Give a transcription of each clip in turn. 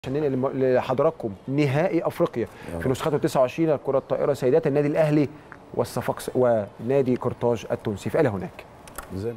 عشان ننقل لحضراتكم نهائي افريقيا في نسخته 29 الكره الطائره سيدات النادي الاهلي والصفاقس ونادي قرطاج التونسي فالى هناك زي ما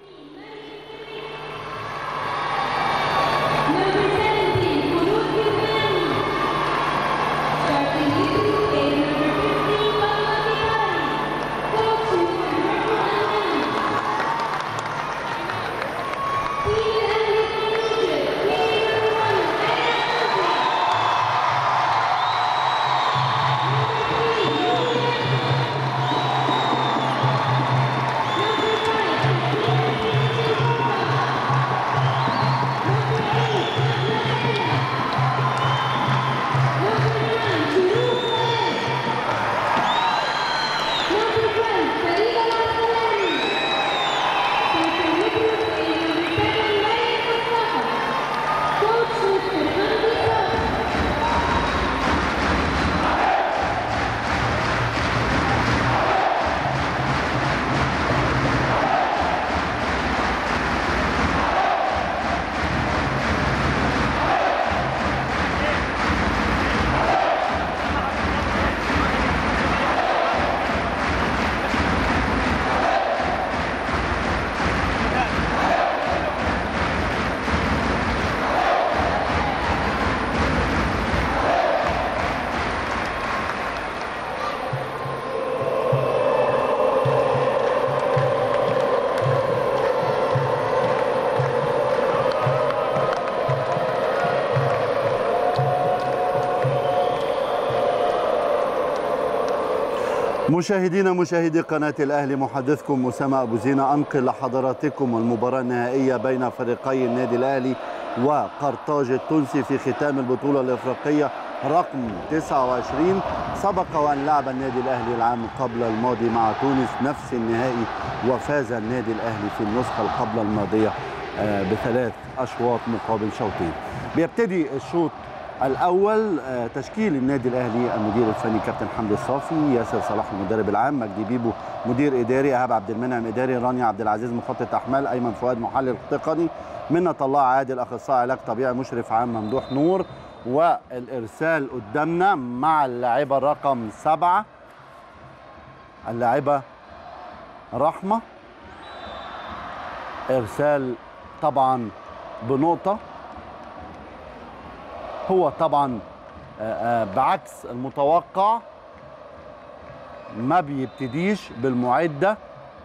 مشاهدينا مشاهدي قناة الأهلي محدثكم أسامة أبو زينة أنقل لحضراتكم المباراة النهائية بين فريقي النادي الأهلي وقرطاج التونسي في ختام البطولة الإفريقية رقم 29 سبق وأن لعب النادي الأهلي العام قبل الماضي مع تونس نفس النهائي وفاز النادي الأهلي في النسخة القبل الماضية آه، بثلاث أشواط مقابل شوطين بيبتدي الشوط الاول آه، تشكيل النادي الاهلي المدير الفني كابتن حمدي الصافي ياسر صلاح المدرب العام مجدي بيبو مدير اداري ايهاب عبد المنعم اداري رانيا عبد العزيز مخطط احمال ايمن فؤاد محلل تقني منة الله عادل اخصائي علاج طبيعي مشرف عام ممدوح نور والارسال قدامنا مع اللاعبه رقم سبعه اللاعبه رحمه ارسال طبعا بنقطه هو طبعا آه، آه، بعكس المتوقع ما بيبتديش بالمعده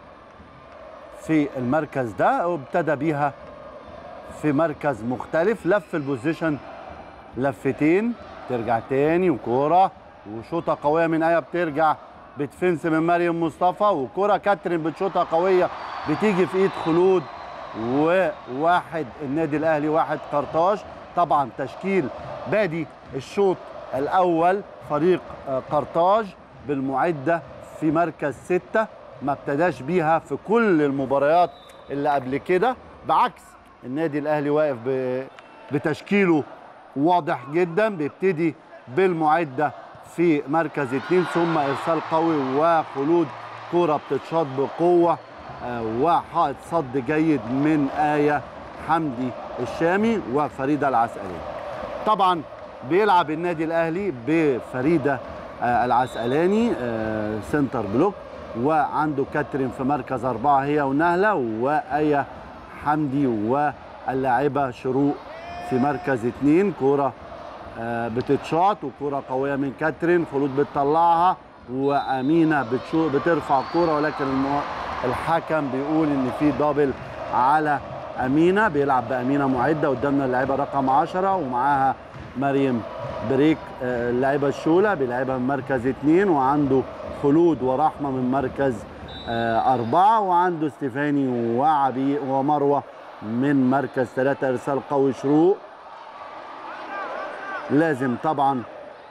في المركز ده وابتدى بيها في مركز مختلف لف البوزيشن لفتين ترجع تاني وكوره وشوطه قويه من ايه بترجع بتفنس من مريم مصطفى وكوره كاترين بتشوطها قويه بتيجي في ايد خلود وواحد النادي الاهلي واحد قرطاج طبعا تشكيل بادي الشوط الاول فريق آه، قرطاج بالمعده في مركز ستة ما ابتداش بيها في كل المباريات اللي قبل كده بعكس النادي الاهلي واقف ب- بتشكيله واضح جدا بيبتدي بالمعده في مركز اتنين ثم ارسال قوي وخلود كوره بتتشاط بقوه آه، وحائط صد جيد من ايه حمدي الشامي وفريده العسقلاني طبعا بيلعب النادي الاهلي بفريده آه، العسقلاني آه، سنتر بلوك وعنده كاترين في مركز اربعه هي ونهله وايه حمدي واللاعبه شروق في مركز اثنين كوره آه، بتتشاط وكوره قويه من كاترين خلود بتطلعها وامينه بتشو بترفع كوره ولكن المو... الحكم بيقول ان في دبل على امينه بيلعب بامينه معده قدامنا اللاعبه رقم 10 ومعاها مريم بريك آه، اللاعبه الشوله بيلعبها من مركز اثنين وعنده خلود ورحمه من مركز آه، أربعة وعنده ستيفاني وعبي ومروة من مركز ثلاثة إرسال قوي شروق لازم طبعا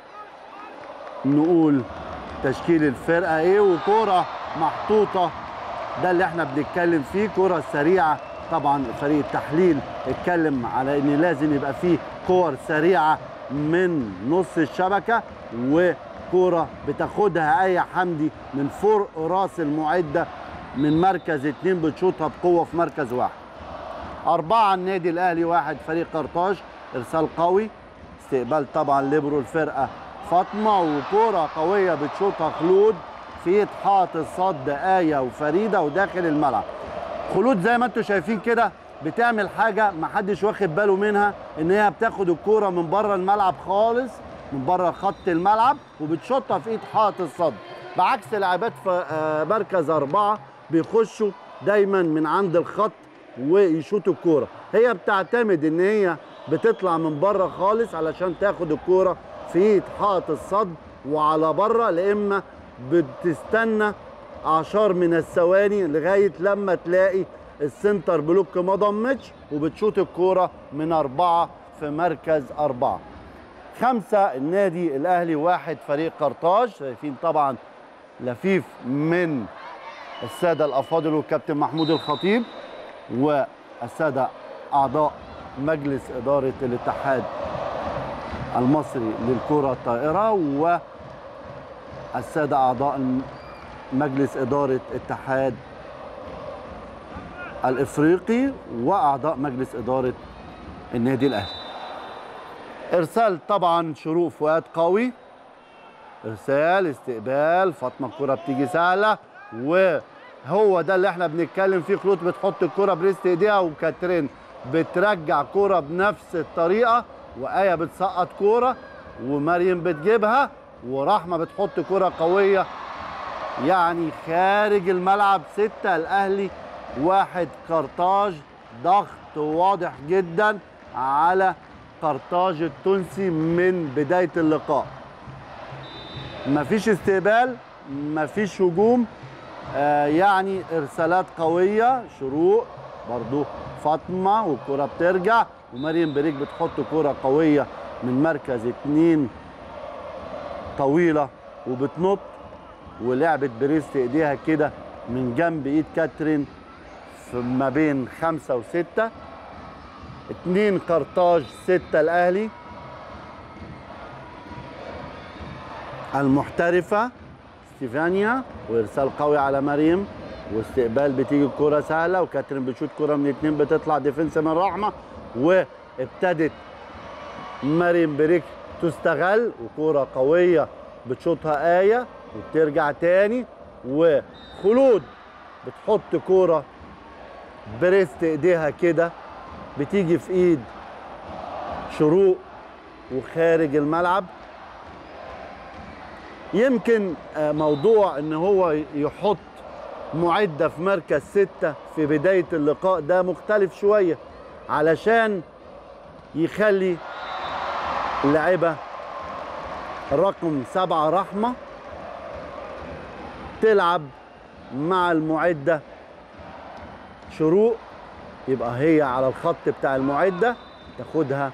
نقول تشكيل الفرقة إيه وكورة محطوطة ده اللي احنا بنتكلم فيه كرة سريعة طبعا فريق التحليل اتكلم على ان لازم يبقى فيه كور سريعة من نص الشبكة وكرة بتاخدها اي حمدي من فوق راس المعدة من مركز اتنين بتشوطها بقوة في مركز واحد أربعة النادي الأهلي واحد فريق قرطاج إرسال قوي استقبال طبعا ليبرو الفرقه فاطمه وكوره قويه بتشوطها خلود في ايد حائط الصد ايه وفريده وداخل الملعب خلود زي ما انتم شايفين كده بتعمل حاجه ما حدش واخد باله منها ان هي بتاخد الكوره من بره الملعب خالص من بره خط الملعب وبتشوطها في ايد حائط الصد بعكس لاعبات في آه، مركز اربعه بيخشوا دايما من عند الخط ويشوطوا الكوره هي بتعتمد ان هي بتطلع من بره خالص علشان تاخد الكوره في ايد حائط الصد وعلى بره لاما بتستنى اعشار من الثواني لغايه لما تلاقي السنتر بلوك ما ضمتش وبتشوط الكوره من اربعه في مركز اربعه. خمسه النادي الاهلي واحد فريق قرطاج شايفين طبعا لفيف من الساده الافاضل والكابتن محمود الخطيب والساده اعضاء مجلس اداره الاتحاد المصري للكره الطائره والساده اعضاء مجلس اداره اتحاد الافريقي واعضاء مجلس اداره النادي الاهلي ارسال طبعا شروق فؤاد قوي ارسال استقبال فاطمه الكره بتيجي سهله وهو ده اللي احنا بنتكلم فيه خلود بتحط الكره بريست ايديها وكاترين بترجع كره بنفس الطريقه وايه بتسقط كوره ومريم بتجيبها ورحمه بتحط كره قويه يعني خارج الملعب ستة الأهلي واحد قرطاج ضغط واضح جدا على قرطاج التونسي من بداية اللقاء مفيش استقبال مفيش هجوم آه يعني إرسالات قوية شروق برضو فاطمة والكرة بترجع ومريم بريك بتحط كرة قوية من مركز اتنين طويلة وبتنط ولعبت بريست ايديها كده من جنب ايد كاترين في ما بين خمسة وستة اتنين قرطاج ستة الاهلي المحترفة ستيفانيا وارسال قوي على مريم واستقبال بتيجي الكرة سهلة وكاترين بتشوت كرة من اتنين بتطلع ديفنس من رحمة وابتدت مريم بريك تستغل وكرة قوية بتشوطها آية وبترجع تاني وخلود بتحط كوره بريست ايديها كده بتيجي في ايد شروق وخارج الملعب يمكن آه، موضوع ان هو يحط معدة في مركز ستة في بداية اللقاء ده مختلف شوية علشان يخلي اللاعبة رقم سبعة رحمة تلعب مع المعدة شروق يبقى هي على الخط بتاع المعدة تاخدها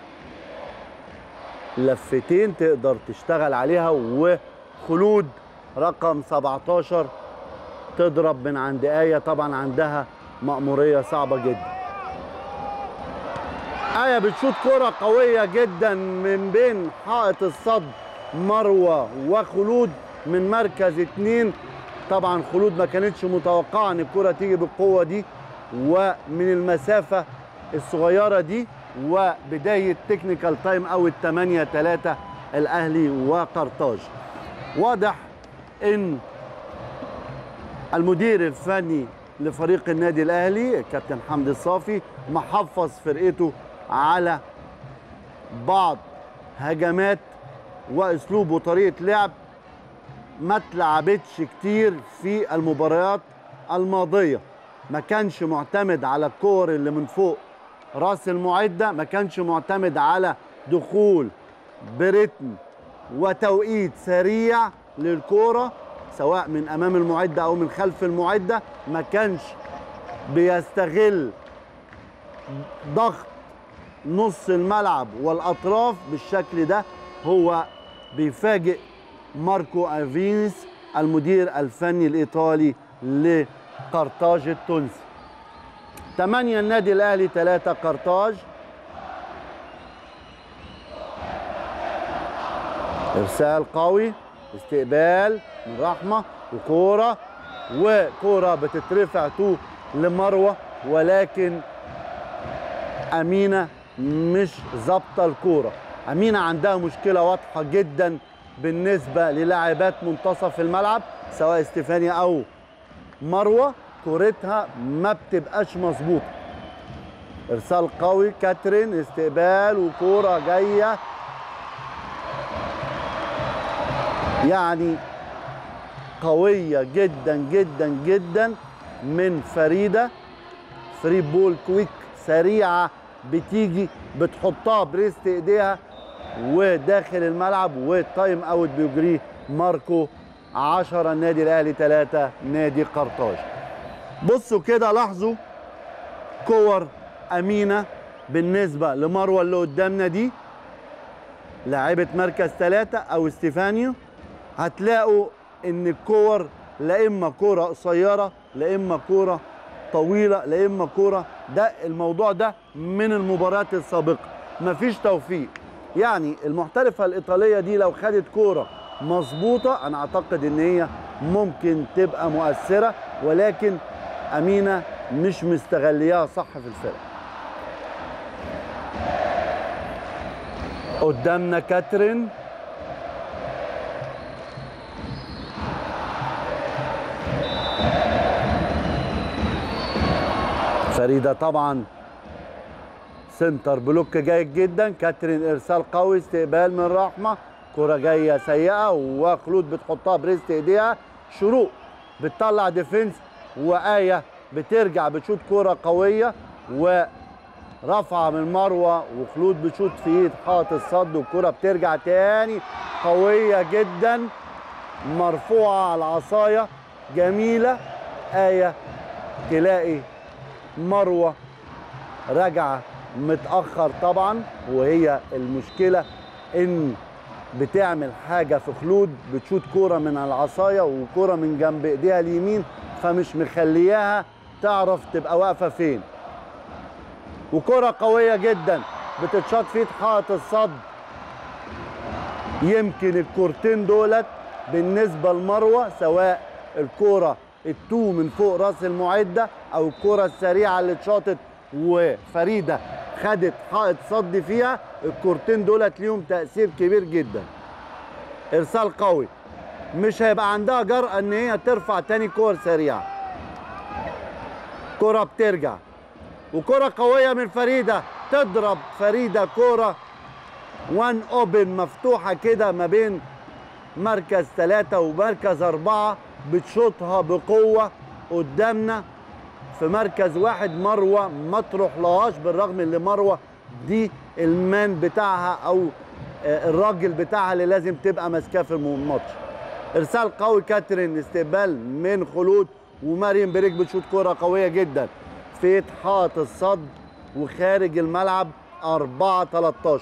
لفتين تقدر تشتغل عليها وخلود رقم 17 تضرب من عند آية طبعا عندها مأمورية صعبة جدا آية بتشوط كرة قوية جدا من بين حائط الصد مروة وخلود من مركز اتنين طبعا خلود ما كانتش متوقعة ان الكرة تيجي بالقوة دي ومن المسافة الصغيرة دي وبداية تكنيكال تايم او التمانية تلاتة الاهلي وقرطاج واضح ان المدير الفني لفريق النادي الاهلي الكابتن حمدي الصافي محفظ فرقته على بعض هجمات واسلوب وطريقه لعب ما اتلعبتش كتير في المباريات الماضيه ما كانش معتمد على الكور اللي من فوق راس المعده ما كانش معتمد على دخول برتم وتوقيت سريع للكوره سواء من امام المعده او من خلف المعده ما كانش بيستغل ضغط نص الملعب والاطراف بالشكل ده هو بيفاجئ ماركو افينس المدير الفني الايطالي لقرطاج التونسي 8 النادي الاهلي 3 قرطاج ارسال قوي استقبال من رحمه وكوره وكوره بتترفع تو لمروه ولكن امينه مش ظابطه الكوره امينه عندها مشكله واضحه جدا بالنسبه للاعبات منتصف الملعب سواء استيفانيا او مروه كورتها ما بتبقاش مظبوطه ارسال قوي كاترين استقبال وكوره جايه يعني قويه جدا جدا جدا من فريده فري بول كويك سريعه بتيجي بتحطها بريست ايديها وداخل الملعب والتايم اوت بيجريه ماركو 10 النادي الاهلي 3 نادي قرطاج بصوا كده لاحظوا كور امينه بالنسبه لمروه اللي قدامنا دي لاعبه مركز ثلاثة او استيفانيو هتلاقوا ان الكور لا اما كوره قصيره لا اما كوره طويله لا اما كوره ده الموضوع ده من المباريات السابقه مفيش توفيق يعني المحترفه الايطاليه دي لو خدت كوره مظبوطه انا اعتقد ان هي ممكن تبقى مؤثره ولكن امينه مش مستغلياها صح في الفرقه قدامنا كاترين فريده طبعا سنتر بلوك جيد جدا كاترين ارسال قوي استقبال من رحمه كره جايه سيئه وخلود بتحطها بريست ايديها شروق بتطلع ديفنس وايه بترجع بتشوط كره قويه ورفعه من مروه وخلود بتشوط في ايد حائط الصد والكره بترجع تاني قويه جدا مرفوعه على العصايه جميله ايه تلاقي مروه راجعه متاخر طبعا وهي المشكله ان بتعمل حاجه في خلود بتشوت كوره من على العصايه وكوره من جنب ايديها اليمين فمش مخلياها تعرف تبقى واقفه فين وكره قويه جدا بتتشاط في حائط الصد يمكن الكورتين دولت بالنسبه لمروه سواء الكوره التو من فوق راس المعده او الكره السريعه اللي اتشاطت وفريده خدت حائط صد فيها الكورتين دولت ليهم تاثير كبير جدا ارسال قوي مش هيبقى عندها جرأة ان هي ترفع تاني كور سريعه كره بترجع وكره قويه من فريده تضرب فريده كره وان اوبن مفتوحه كده ما بين مركز ثلاثة ومركز أربعة بتشوطها بقوة قدامنا في مركز واحد مروة ما تروحلهاش بالرغم ان مروة دي المان بتاعها أو آه، الراجل بتاعها اللي لازم تبقى ماسكاه في الماتش إرسال قوي كاترين استقبال من خلود ومريم بريك بتشوط كرة قوية جدا في إتحاط الصد وخارج الملعب 4 13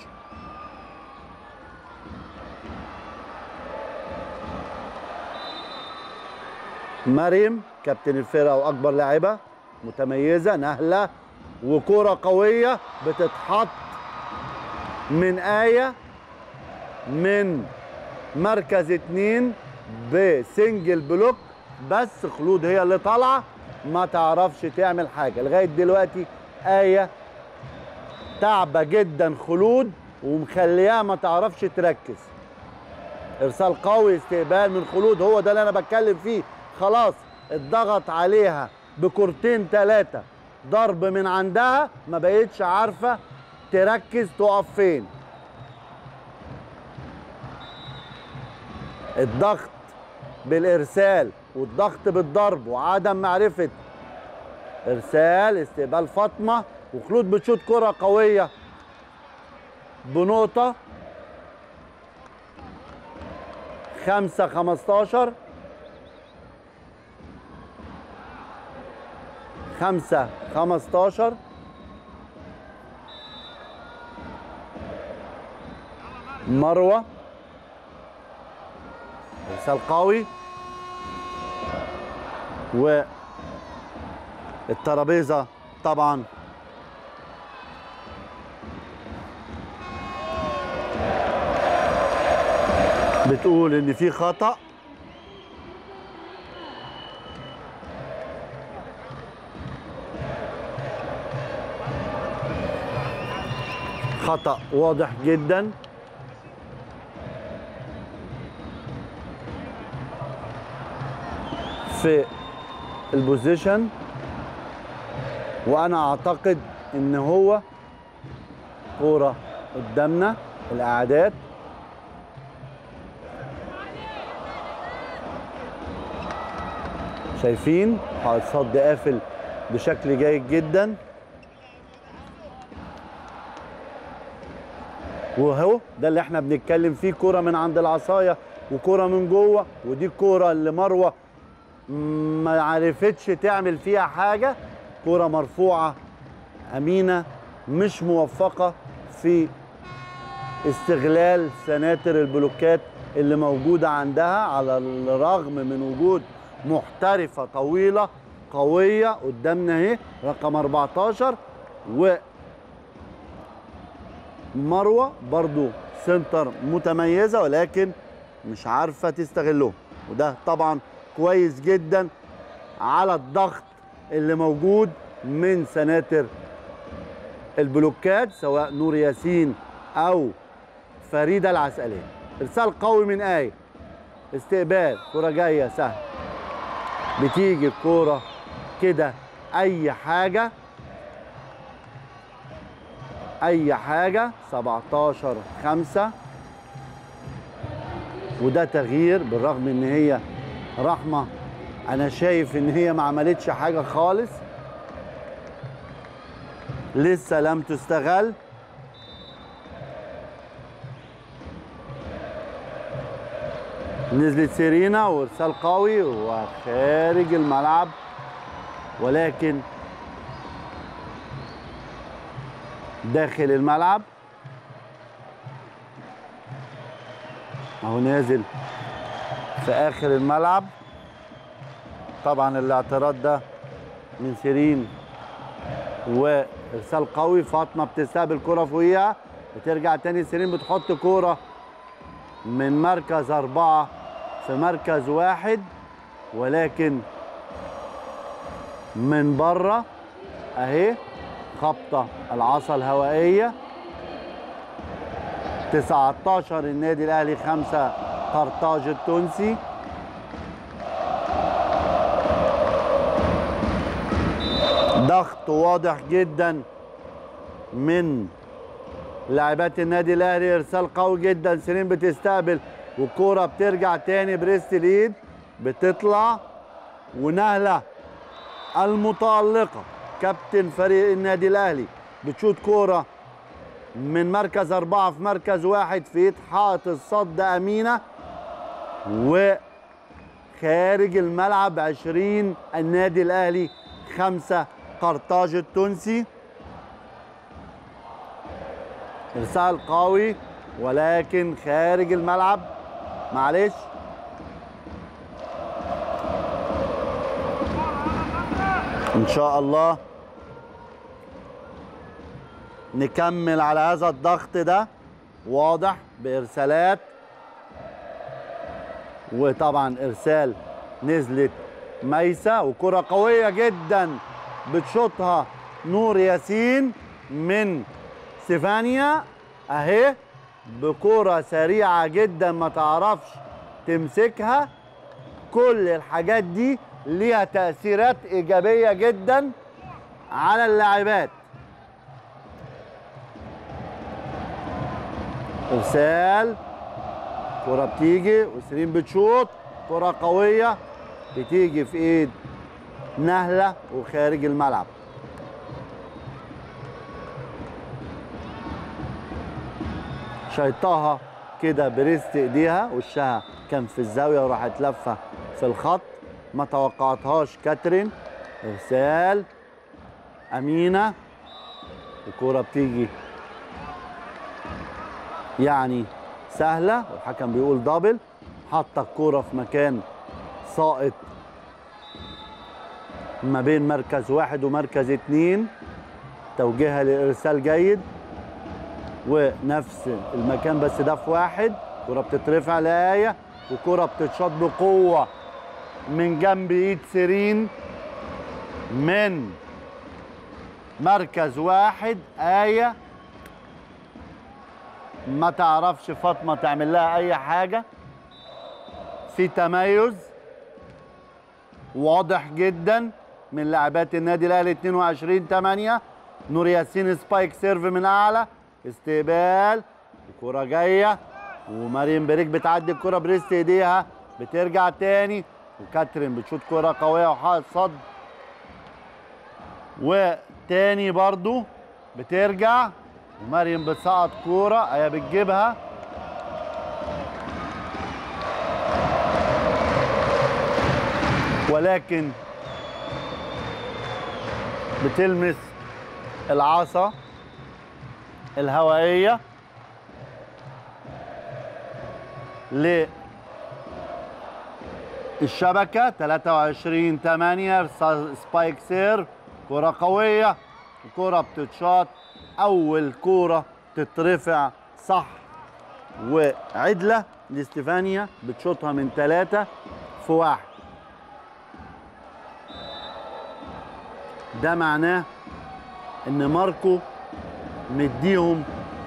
مريم كابتن الفرقه واكبر لاعبه متميزه نهله وكره قويه بتتحط من ايه من مركز اتنين بسنجل بلوك بس خلود هي اللي طالعه ما تعرفش تعمل حاجه لغايه دلوقتي ايه تعبه جدا خلود ومخليها ما تعرفش تركز ارسال قوي استقبال من خلود هو ده اللي انا بتكلم فيه خلاص اتضغط عليها بكورتين ثلاثه ضرب من عندها ما بقتش عارفه تركز تقف فين الضغط بالارسال والضغط بالضرب وعدم معرفه ارسال استقبال فاطمه وخلود بتشوط كره قويه بنقطه خمسة خمستاشر خمسة خمستاشر مروة ارسال قوي و الترابيزة طبعا بتقول ان في خطأ خطأ واضح جدا في البوزيشن وانا اعتقد ان هو كوره قدامنا الاعداد شايفين الصد قافل بشكل جيد جدا وهو ده اللي احنا بنتكلم فيه كرة من عند العصاية وكرة من جوه ودي الكرة اللي مروة ما عرفتش تعمل فيها حاجة كرة مرفوعة أمينة مش موفقة في استغلال سناتر البلوكات اللي موجودة عندها على الرغم من وجود محترفة طويلة قوية قدامنا اهي رقم 14 و مروة برضو سنتر متميزة ولكن مش عارفة تستغلهم وده طبعا كويس جدا على الضغط اللي موجود من سناتر البلوكات سواء نور ياسين او فريدة العسقلية ارسال قوي من آية استقبال كرة جاية سهل بتيجي الكورة كده أي حاجة أي حاجة 17 5 وده تغيير بالرغم إن هي رحمة أنا شايف إن هي ما عملتش حاجة خالص لسه لم تستغل نزلت سيرينا وارسال قوي وخارج الملعب ولكن داخل الملعب اهو نازل في اخر الملعب طبعا الاعتراض ده من سيرين وارسال قوي فاطمه بتستقبل كره فوقيها بترجع تاني سيرين بتحط كوره من مركز أربعة في مركز واحد ولكن من بره أهي خبطة العصا الهوائية 19 النادي الأهلي خمسة قرطاج التونسي ضغط واضح جدا من لاعبات النادي الاهلي ارسال قوي جدا سنين بتستقبل والكوره بترجع تاني بريست الايد بتطلع ونهله المتالقه كابتن فريق النادي الاهلي بتشوط كوره من مركز أربعة في مركز واحد في إيد حائط الصد أمينة وخارج الملعب عشرين النادي الأهلي خمسة قرطاج التونسي ارسال قوي ولكن خارج الملعب معلش ان شاء الله نكمل على هذا الضغط ده واضح بارسالات وطبعا ارسال نزلت ميسة وكرة قوية جدا بتشوطها نور ياسين من ستيفانيا اهي بكرة سريعة جدا ما تعرفش تمسكها كل الحاجات دي ليها تأثيرات إيجابية جدا على اللاعبات إرسال كرة بتيجي وسرين بتشوط كرة قوية بتيجي في إيد نهلة وخارج الملعب شيطها كده بريست ايديها وشها كان في الزاويه وراحت لفه في الخط ما توقعتهاش كاترين ارسال امينه الكوره بتيجي يعني سهله والحكم بيقول دبل حاطه الكوره في مكان ساقط ما بين مركز واحد ومركز اتنين توجيهها للارسال جيد ونفس المكان بس ده في واحد كرة بتترفع لآية وكرة بتتشاط بقوة من جنب ايد سيرين من مركز واحد آية ما تعرفش فاطمة تعمل لها أي حاجة في تميز واضح جدا من لاعبات النادي الاهلي 22 8 نور ياسين سبايك سيرف من اعلى استقبال الكرة جايه ومريم بريك بتعدي الكرة بريست ايديها بترجع تاني وكاترين بتشوط كرة قوية وحائط صد وتاني برضو بترجع ومريم بتسقط كورة هي بتجيبها ولكن بتلمس العصا الهوائية للشبكة 23 8 سبايك سير كرة قوية الكرة بتتشاط أول كرة تترفع صح وعدلة لاستيفانيا بتشوطها من ثلاثة في واحد ده معناه ان ماركو مديهم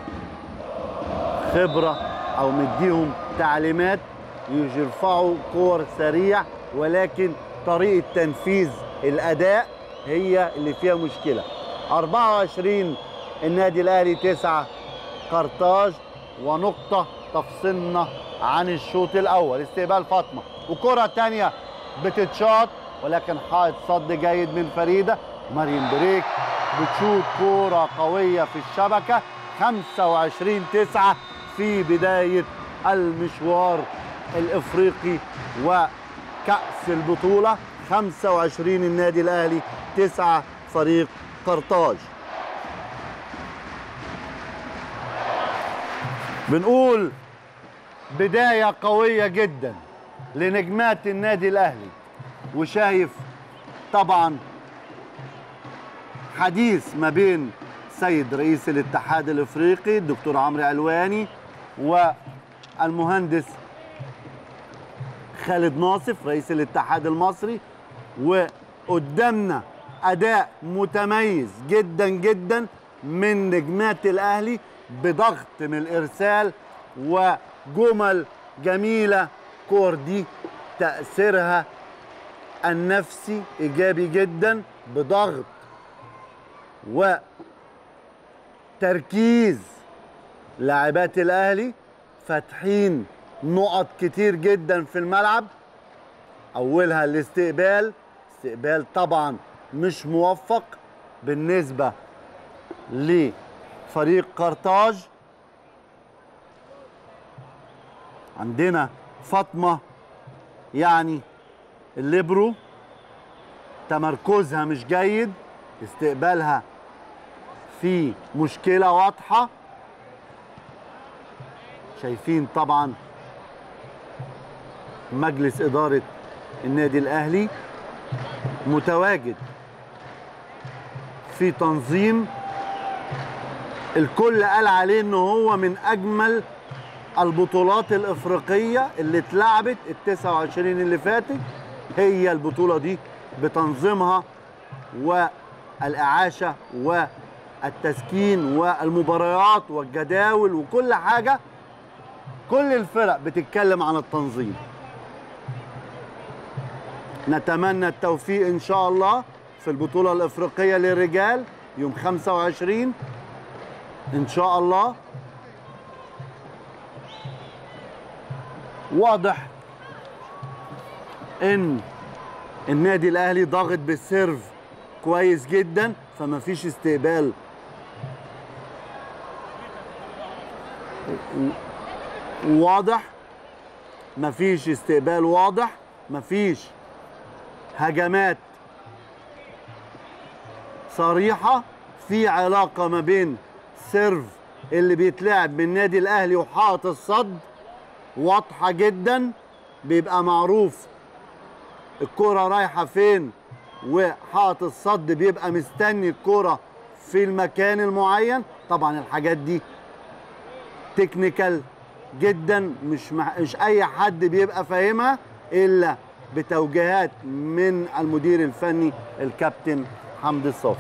خبره او مديهم تعليمات يرفعوا كور سريع ولكن طريقه تنفيذ الاداء هي اللي فيها مشكله 24 النادي الاهلي 9 قرطاج ونقطه تفصلنا عن الشوط الاول استقبال فاطمه وكره تانية بتتشاط ولكن حائط صد جيد من فريده مريم بريك بتشوط كوره قويه في الشبكه 25 9 في بدايه المشوار الافريقي وكاس البطوله 25 النادي الاهلي 9 فريق قرطاج بنقول بدايه قويه جدا لنجمات النادي الاهلي وشايف طبعا حديث ما بين سيد رئيس الاتحاد الافريقي الدكتور عمرو علواني والمهندس خالد ناصف رئيس الاتحاد المصري وقدامنا اداء متميز جدا جدا من نجمات الاهلي بضغط من الارسال وجمل جميله كور دي تاثيرها النفسي ايجابي جدا بضغط وتركيز لاعبات الاهلي فاتحين نقط كتير جدا في الملعب اولها الاستقبال استقبال طبعا مش موفق بالنسبه لفريق قرطاج عندنا فاطمه يعني الليبرو تمركزها مش جيد استقبالها في مشكلة واضحة شايفين طبعا مجلس إدارة النادي الأهلي متواجد في تنظيم الكل قال عليه ان هو من اجمل البطولات الافريقيه اللي اتلعبت ال 29 اللي فاتت هي البطوله دي بتنظيمها والاعاشه والتسكين والمباريات والجداول وكل حاجه كل الفرق بتتكلم عن التنظيم نتمنى التوفيق ان شاء الله في البطوله الافريقيه للرجال يوم 25 ان شاء الله واضح ان النادي الاهلي ضاغط بالسيرف كويس جدا فما فيش استقبال واضح مفيش استقبال واضح مفيش هجمات صريحة في علاقة ما بين سيرف اللي بيتلعب من النادي الأهلي وحائط الصد واضحة جدا بيبقى معروف الكرة رايحة فين وحائط الصد بيبقى مستني الكرة في المكان المعين طبعا الحاجات دي تكنيكال جدا مش مح... مش اي حد بيبقى فاهمها الا بتوجيهات من المدير الفني الكابتن حمدي الصافي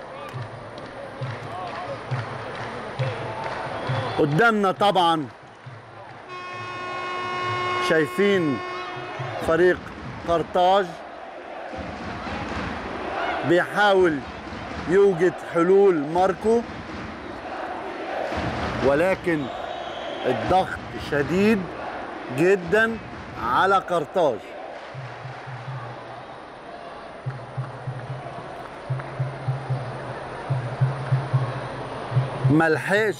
قدامنا طبعا شايفين فريق قرطاج بيحاول يوجد حلول ماركو ولكن الضغط شديد جدا على قرطاج ملحقش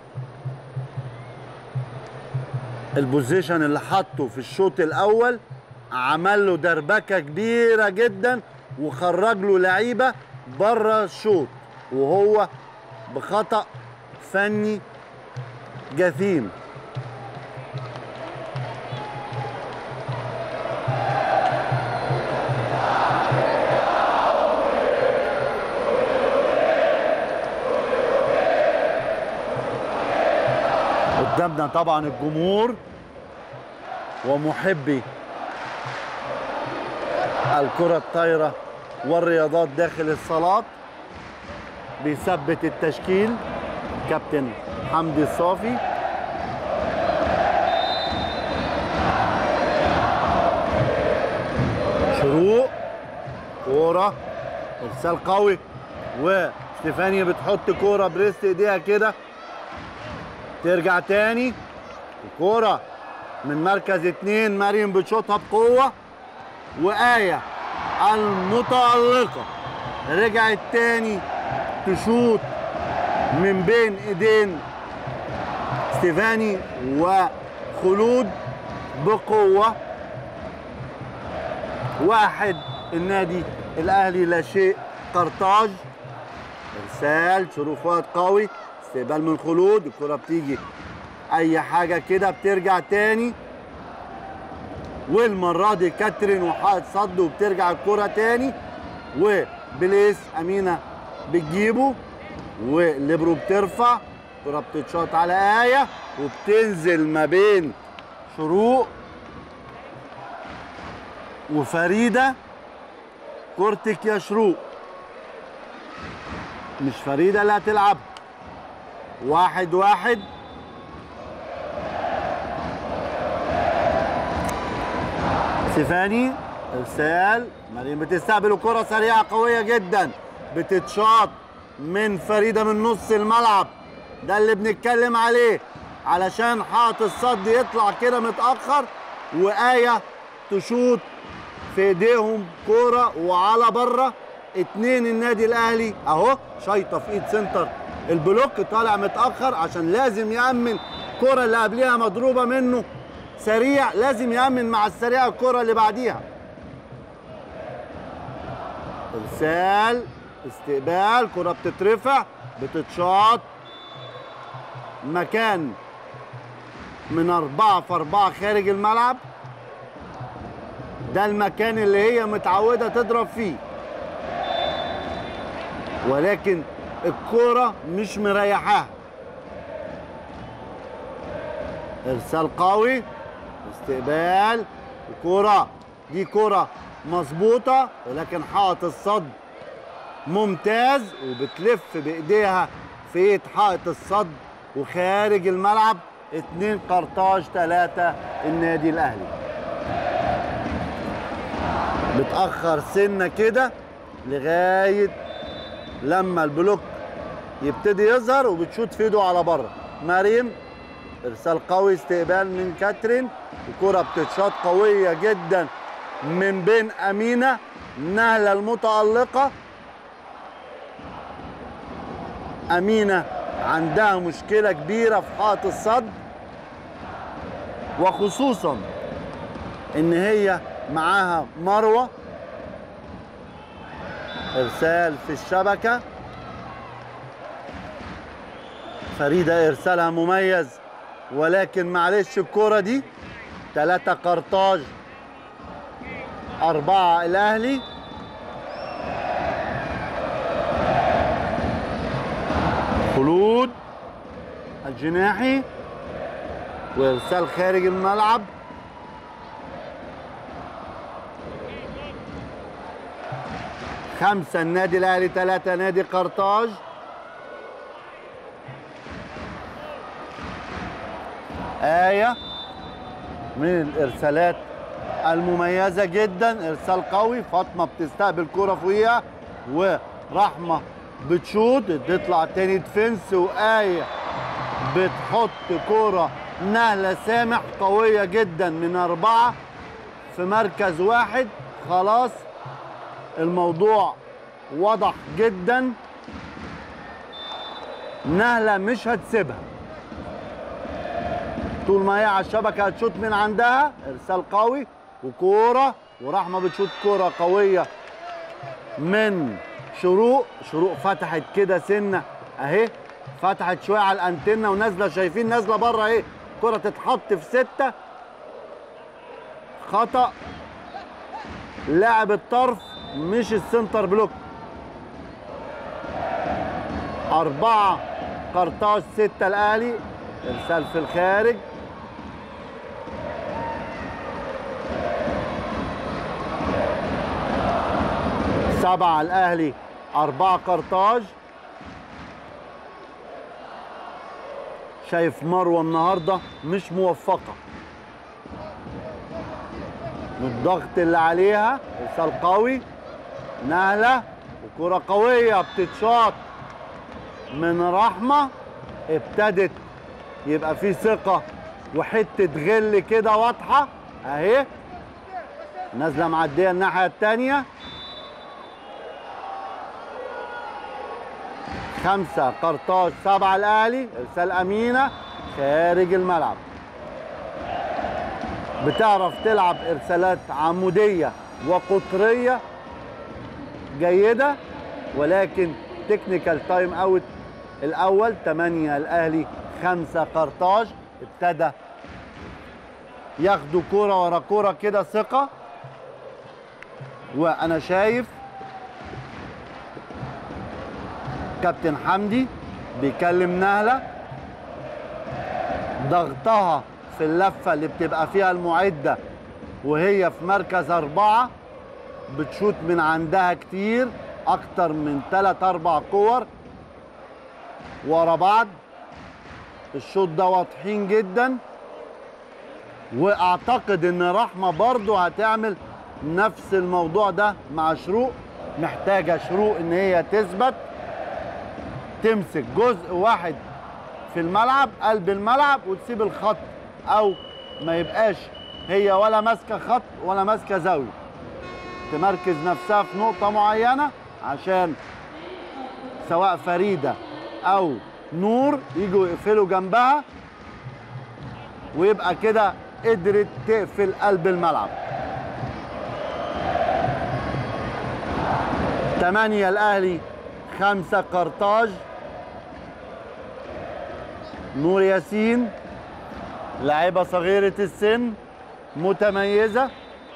البوزيشن اللي حطه في الشوط الاول عمل له دربكه كبيره جدا وخرج له لعيبه بره الشوط وهو بخطا فني جثيم قدامنا طبعا الجمهور ومحبي الكرة الطايرة والرياضات داخل الصالات بيثبت التشكيل كابتن حمدي الصافي شروق كورة ارسال قوي وستيفانيا بتحط كورة بريست ايديها كده ترجع تاني الكورة من مركز اتنين مريم بتشوطها بقوة وآية المتألقة رجعت تاني تشوط من بين ايدين ستيفاني وخلود بقوة واحد النادي الاهلي لا شيء قرطاج ارسال شرفات قوي استقبال من خلود الكرة بتيجي اي حاجة كده بترجع تاني والمرة دي كاترين وحائط صد وبترجع الكرة تاني وبليس امينة بتجيبه وليبرو بترفع الكرة بتتشاط على آية وبتنزل ما بين شروق وفريدة كورتك يا شروق مش فريدة اللي هتلعب واحد واحد سيفاني ارسال مريم بتستقبل الكرة سريعة قوية جدا بتتشاط من فريدة من نص الملعب ده اللي بنتكلم عليه علشان حاط الصد يطلع كده متأخر وآية تشوط في ايديهم كورة وعلى بره اتنين النادي الاهلي اهو شايطه في ايد سنتر البلوك طالع متاخر عشان لازم يامن الكره اللي قبلها مضروبه منه سريع لازم يامن مع السريع الكره اللي بعديها ارسال استقبال كره بتترفع بتتشاط مكان من أربعة في أربعة خارج الملعب ده المكان اللي هي متعودة تضرب فيه ولكن الكرة مش مريحاها ارسال قوي استقبال الكرة دي كرة مظبوطة ولكن حائط الصد ممتاز وبتلف بايديها في ايد حائط الصد وخارج الملعب اتنين قرطاج تلاتة النادي الاهلي بتأخر سنة كده لغاية لما البلوك يبتدي يظهر وبتشوط في ايده على بره مريم ارسال قوي استقبال من كاترين الكرة بتتشاط قوية جدا من بين أمينة نهلة المتألقة أمينة عندها مشكلة كبيرة في حائط الصد وخصوصا إن هي معاها مروة إرسال في الشبكة فريدة إرسالها مميز ولكن معلش الكرة دي ثلاثة قرطاج أربعة الأهلي خلود الجناحي وإرسال خارج الملعب خمسة النادي الأهلي ثلاثة نادي قرطاج آية من الإرسالات المميزة جدا إرسال قوي فاطمة بتستقبل كرة فوقيها ورحمه بتشوط تطلع تاني ديفنس وآية بتحط كرة نهلة سامح قوية جدا من أربعة في مركز واحد خلاص الموضوع واضح جدا نهلة مش هتسيبها طول ما هي على الشبكة هتشوط من عندها إرسال قوي وكورة ورحمة بتشوط كورة قوية من شروق شروق فتحت كده سنة أهي فتحت شوية على الأنتنة ونازلة شايفين نازلة بره أهي كرة تتحط في ستة خطأ لاعب الطرف مش السنتر بلوك أربعة قرطاج ستة الأهلي إرسال في الخارج سبعة الأهلي أربعة قرطاج شايف مروة النهاردة مش موفقة من الضغط اللي عليها إرسال قوي نهلة وكرة قوية بتتشاط من رحمة ابتدت يبقى في ثقة وحتة غل كده واضحة اهي نازلة معدية الناحية التانية خمسة قرطاج سبعة الأهلي إرسال أمينة خارج الملعب بتعرف تلعب إرسالات عمودية وقطرية جيدة ولكن تكنيكال تايم اوت الأول 8 الأهلي خمسة قرطاج ابتدى ياخدوا كورة ورا كورة كده ثقة وأنا شايف كابتن حمدي بيكلم نهلة ضغطها في اللفة اللي بتبقى فيها المعدة وهي في مركز أربعة بتشوت من عندها كتير أكتر من تلات أربع كور ورا بعض الشوط ده واضحين جدا واعتقد ان رحمه برضو هتعمل نفس الموضوع ده مع شروق محتاجه شروق ان هي تثبت تمسك جزء واحد في الملعب قلب الملعب وتسيب الخط او ما يبقاش هي ولا ماسكه خط ولا ماسكه زاويه تمركز نفسها في نقطه معينه عشان سواء فريده او نور يجوا يقفلوا جنبها ويبقى كده قدرت تقفل قلب الملعب تمانية الأهلي خمسة قرطاج نور ياسين لاعبة صغيرة السن متميزة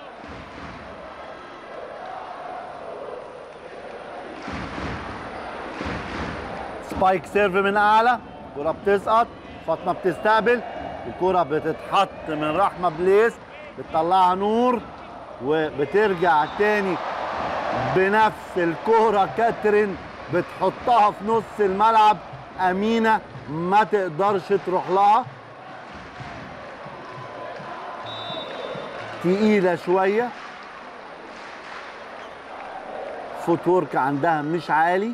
سبايك سيرف من اعلى كرة بتسقط فاطمة بتستقبل الكرة بتتحط من رحمة بليس بتطلعها نور وبترجع تاني بنفس الكرة كاترين بتحطها في نص الملعب أمينة ما تقدرش تروح لها تقيلة شوية فوت ورك عندها مش عالي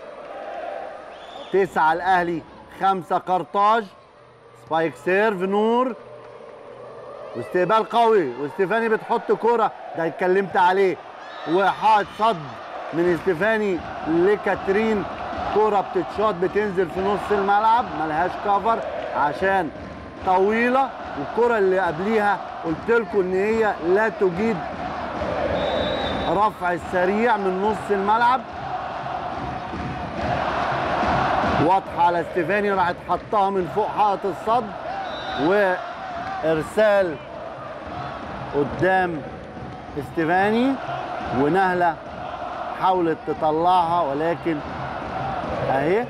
تسعة الأهلي خمسة قرطاج سبايك سيرف نور واستقبال قوي واستيفاني بتحط كرة ده اتكلمت عليه وحاط صد من استيفاني لكاترين كرة بتتشاط بتنزل في نص الملعب ملهاش كفر عشان طويلة والكرة اللي قبليها قلت لكم ان هي لا تجيد رفع السريع من نص الملعب واضحة على استيفاني راحت حطها من فوق حائط الصد وارسال قدام استيفاني ونهلة حاولت تطلعها ولكن اهي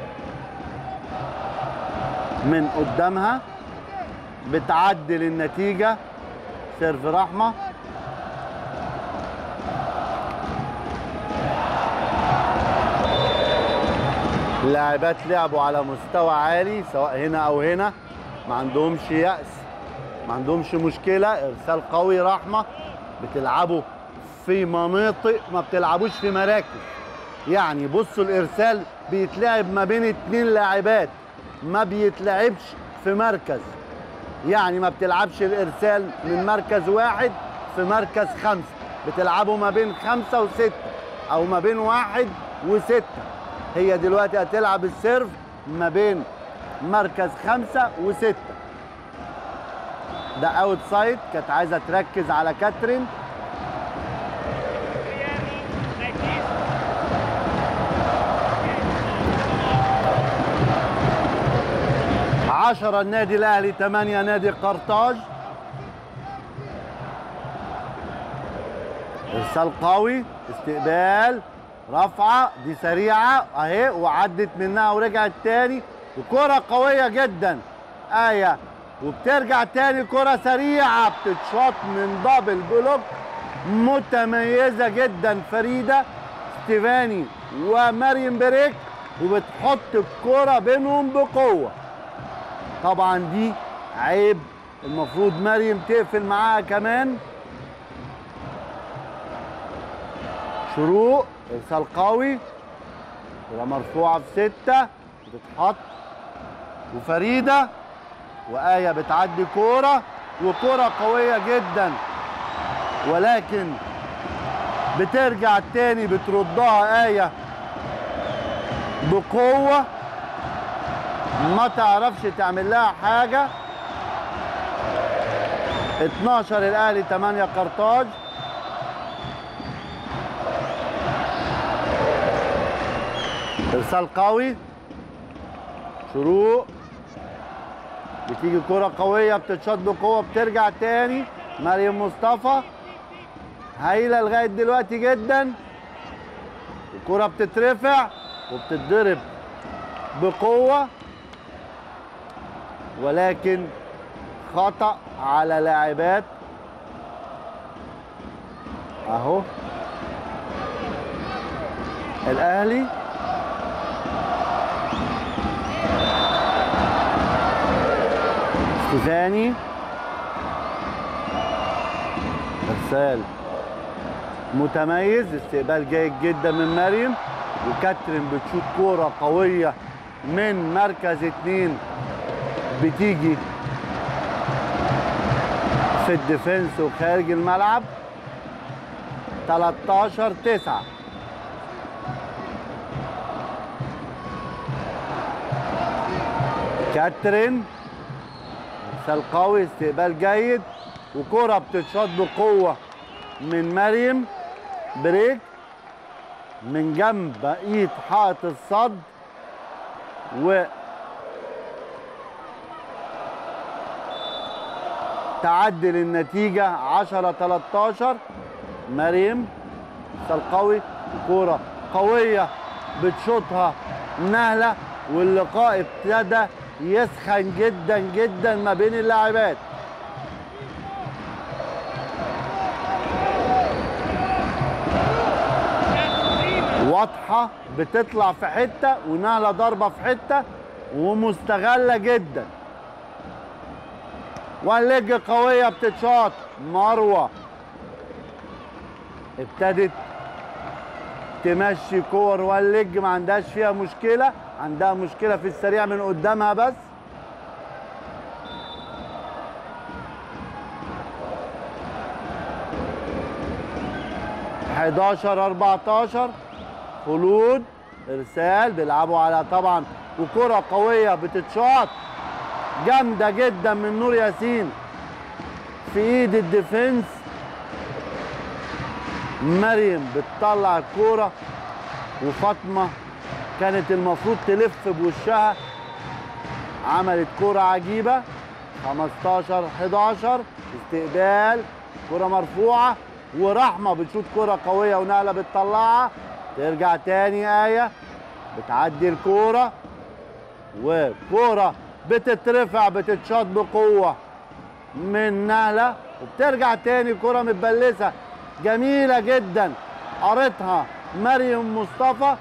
من قدامها بتعدل النتيجة سيرف رحمة اللاعبات لعبوا على مستوى عالي سواء هنا او هنا ما عندهمش يأس ما عندهمش مشكلة ارسال قوي رحمة بتلعبوا في مناطق ما بتلعبوش في مراكز يعني بصوا الارسال بيتلعب ما بين اتنين لاعبات ما بيتلعبش في مركز يعني ما بتلعبش الارسال من مركز واحد في مركز خمسه بتلعبوا ما بين خمسه وسته او ما بين واحد وسته هي دلوقتي هتلعب السيرف ما بين مركز خمسه وسته ده اوت سايد كانت عايزه تركز على كاترين عشرة النادي الأهلي ثمانية نادي قرطاج إرسال قوي استقبال رفعة دي سريعة أهي وعدت منها ورجعت تاني وكرة قوية جدا آية وبترجع تاني كرة سريعة بتتشاط من دبل بلوك متميزة جدا فريدة ستيفاني ومريم بريك وبتحط الكرة بينهم بقوة طبعا دي عيب المفروض مريم تقفل معاها كمان شروق ارسال قوي كرة مرفوعة في ستة بتتحط وفريدة وآية بتعدي كورة وكرة قوية جدا ولكن بترجع تاني بتردها آية بقوة ما تعرفش تعمل لها حاجة 12 الأهلي 8 قرطاج إرسال قوي شروق بتيجي كرة قوية بتتشاط بقوة بترجع تاني مريم مصطفى هايلة لغاية دلوقتي جدا الكرة بتترفع وبتتضرب بقوة ولكن خطأ على لاعبات اهو الاهلي استثاني ارسال متميز استقبال جيد جدا من مريم وكاترين بتشوط كوره قويه من مركز اتنين بتيجي في الديفنس وخارج الملعب 13 9 كاترين ارسال قوي استقبال جيد وكرة بتتشاط بقوة من مريم بريك من جنب بقية حائط الصد و تعدل النتيجة 10 13 مريم ارسال قوي كرة قوية بتشوطها نهلة واللقاء ابتدى يسخن جدا جدا ما بين اللاعبات واضحة بتطلع في حتة ونهلة ضربة في حتة ومستغلة جدا واللج قوية بتتشاط مروة ابتدت تمشي كور واللج ما عندهاش فيها مشكلة عندها مشكلة في السريع من قدامها بس حداشر اربعتاشر خلود ارسال بيلعبوا على طبعا وكرة قوية بتتشاط جامدة جدا من نور ياسين في ايد الديفنس مريم بتطلع الكورة وفاطمة كانت المفروض تلف بوشها عملت كرة عجيبة 15 11 استقبال كرة مرفوعة ورحمة بتشوط كرة قوية ونقلة بتطلعها ترجع تاني آية بتعدي الكورة وكورة بتترفع بتتشاط بقوة من نهلة وبترجع تاني كرة متبلسة جميلة جدا قريتها مريم مصطفى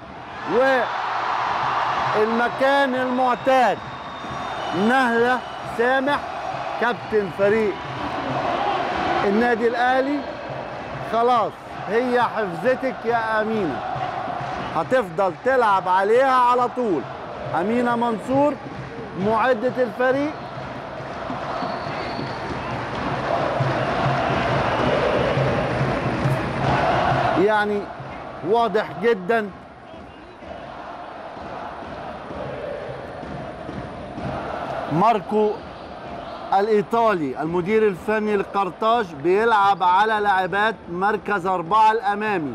والمكان المعتاد نهلة سامح كابتن فريق النادي الأهلي خلاص هي حفظتك يا أمينة هتفضل تلعب عليها على طول أمينة منصور معدة الفريق يعني واضح جدا ماركو الإيطالي المدير الفني لقرطاج بيلعب على لاعبات مركز أربعة الأمامي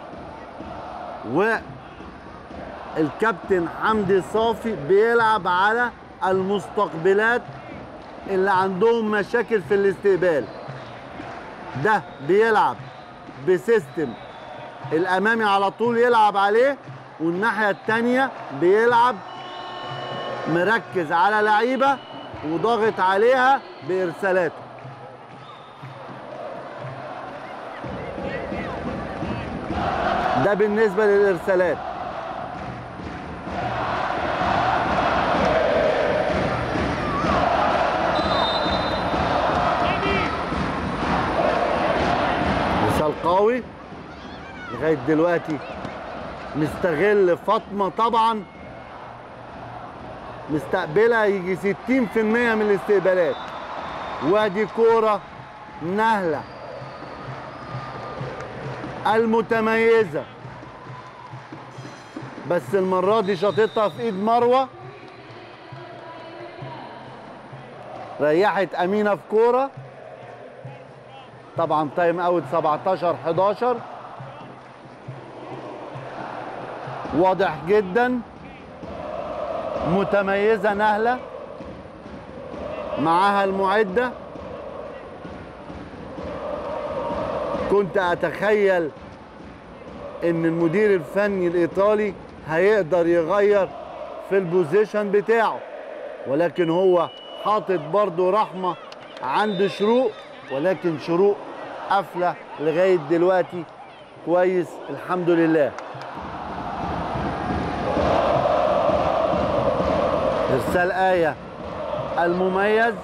والكابتن حمدي صافي بيلعب على المستقبلات اللي عندهم مشاكل في الاستقبال ده بيلعب بسيستم الامامي على طول يلعب عليه والناحيه الثانيه بيلعب مركز على لعيبه وضاغط عليها بارسالاته ده بالنسبه للارسالات مثال قوي لغايه دلوقتي مستغل فاطمه طبعا مستقبلها يجي 60% من الاستقبالات وادي كوره نهله المتميزه بس المره دي شاطتها في ايد مروه ريحت امينه في كوره طبعا تايم اوت 17 11 واضح جدا متميزه نهله معاها المعده كنت اتخيل ان المدير الفني الايطالي هيقدر يغير في البوزيشن بتاعه ولكن هو حاطط برضه رحمه عند شروق ولكن شروق قافله لغايه دلوقتي كويس الحمد لله ارسال ايه المميز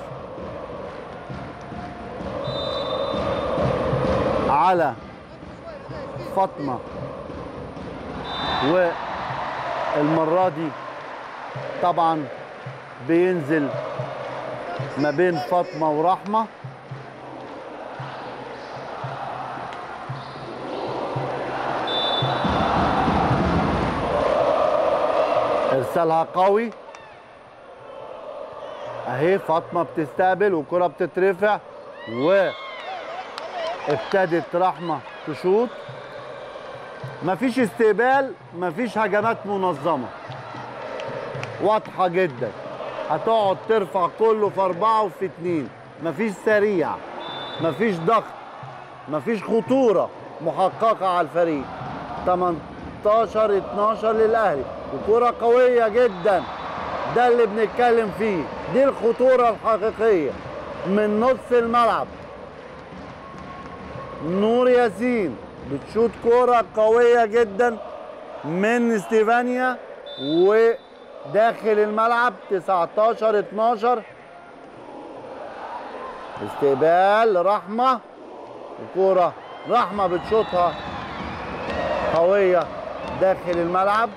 على فاطمه والمره دي طبعا بينزل ما بين فاطمه ورحمه ارسالها قوي اهي فاطمه بتستقبل والكره بتترفع وابتدت رحمه تشوط مفيش استقبال مفيش هجمات منظمه واضحه جدا هتقعد ترفع كله في اربعه وفي اتنين مفيش سريع مفيش ضغط مفيش خطوره محققه على الفريق 18 12 للاهلي وكره قويه جدا ده اللي بنتكلم فيه دي الخطوره الحقيقيه من نص الملعب نور ياسين بتشوط كرة قوية جدا من ستيفانيا وداخل الملعب 19 12 استقبال رحمة الكرة رحمة بتشوطها قوية داخل الملعب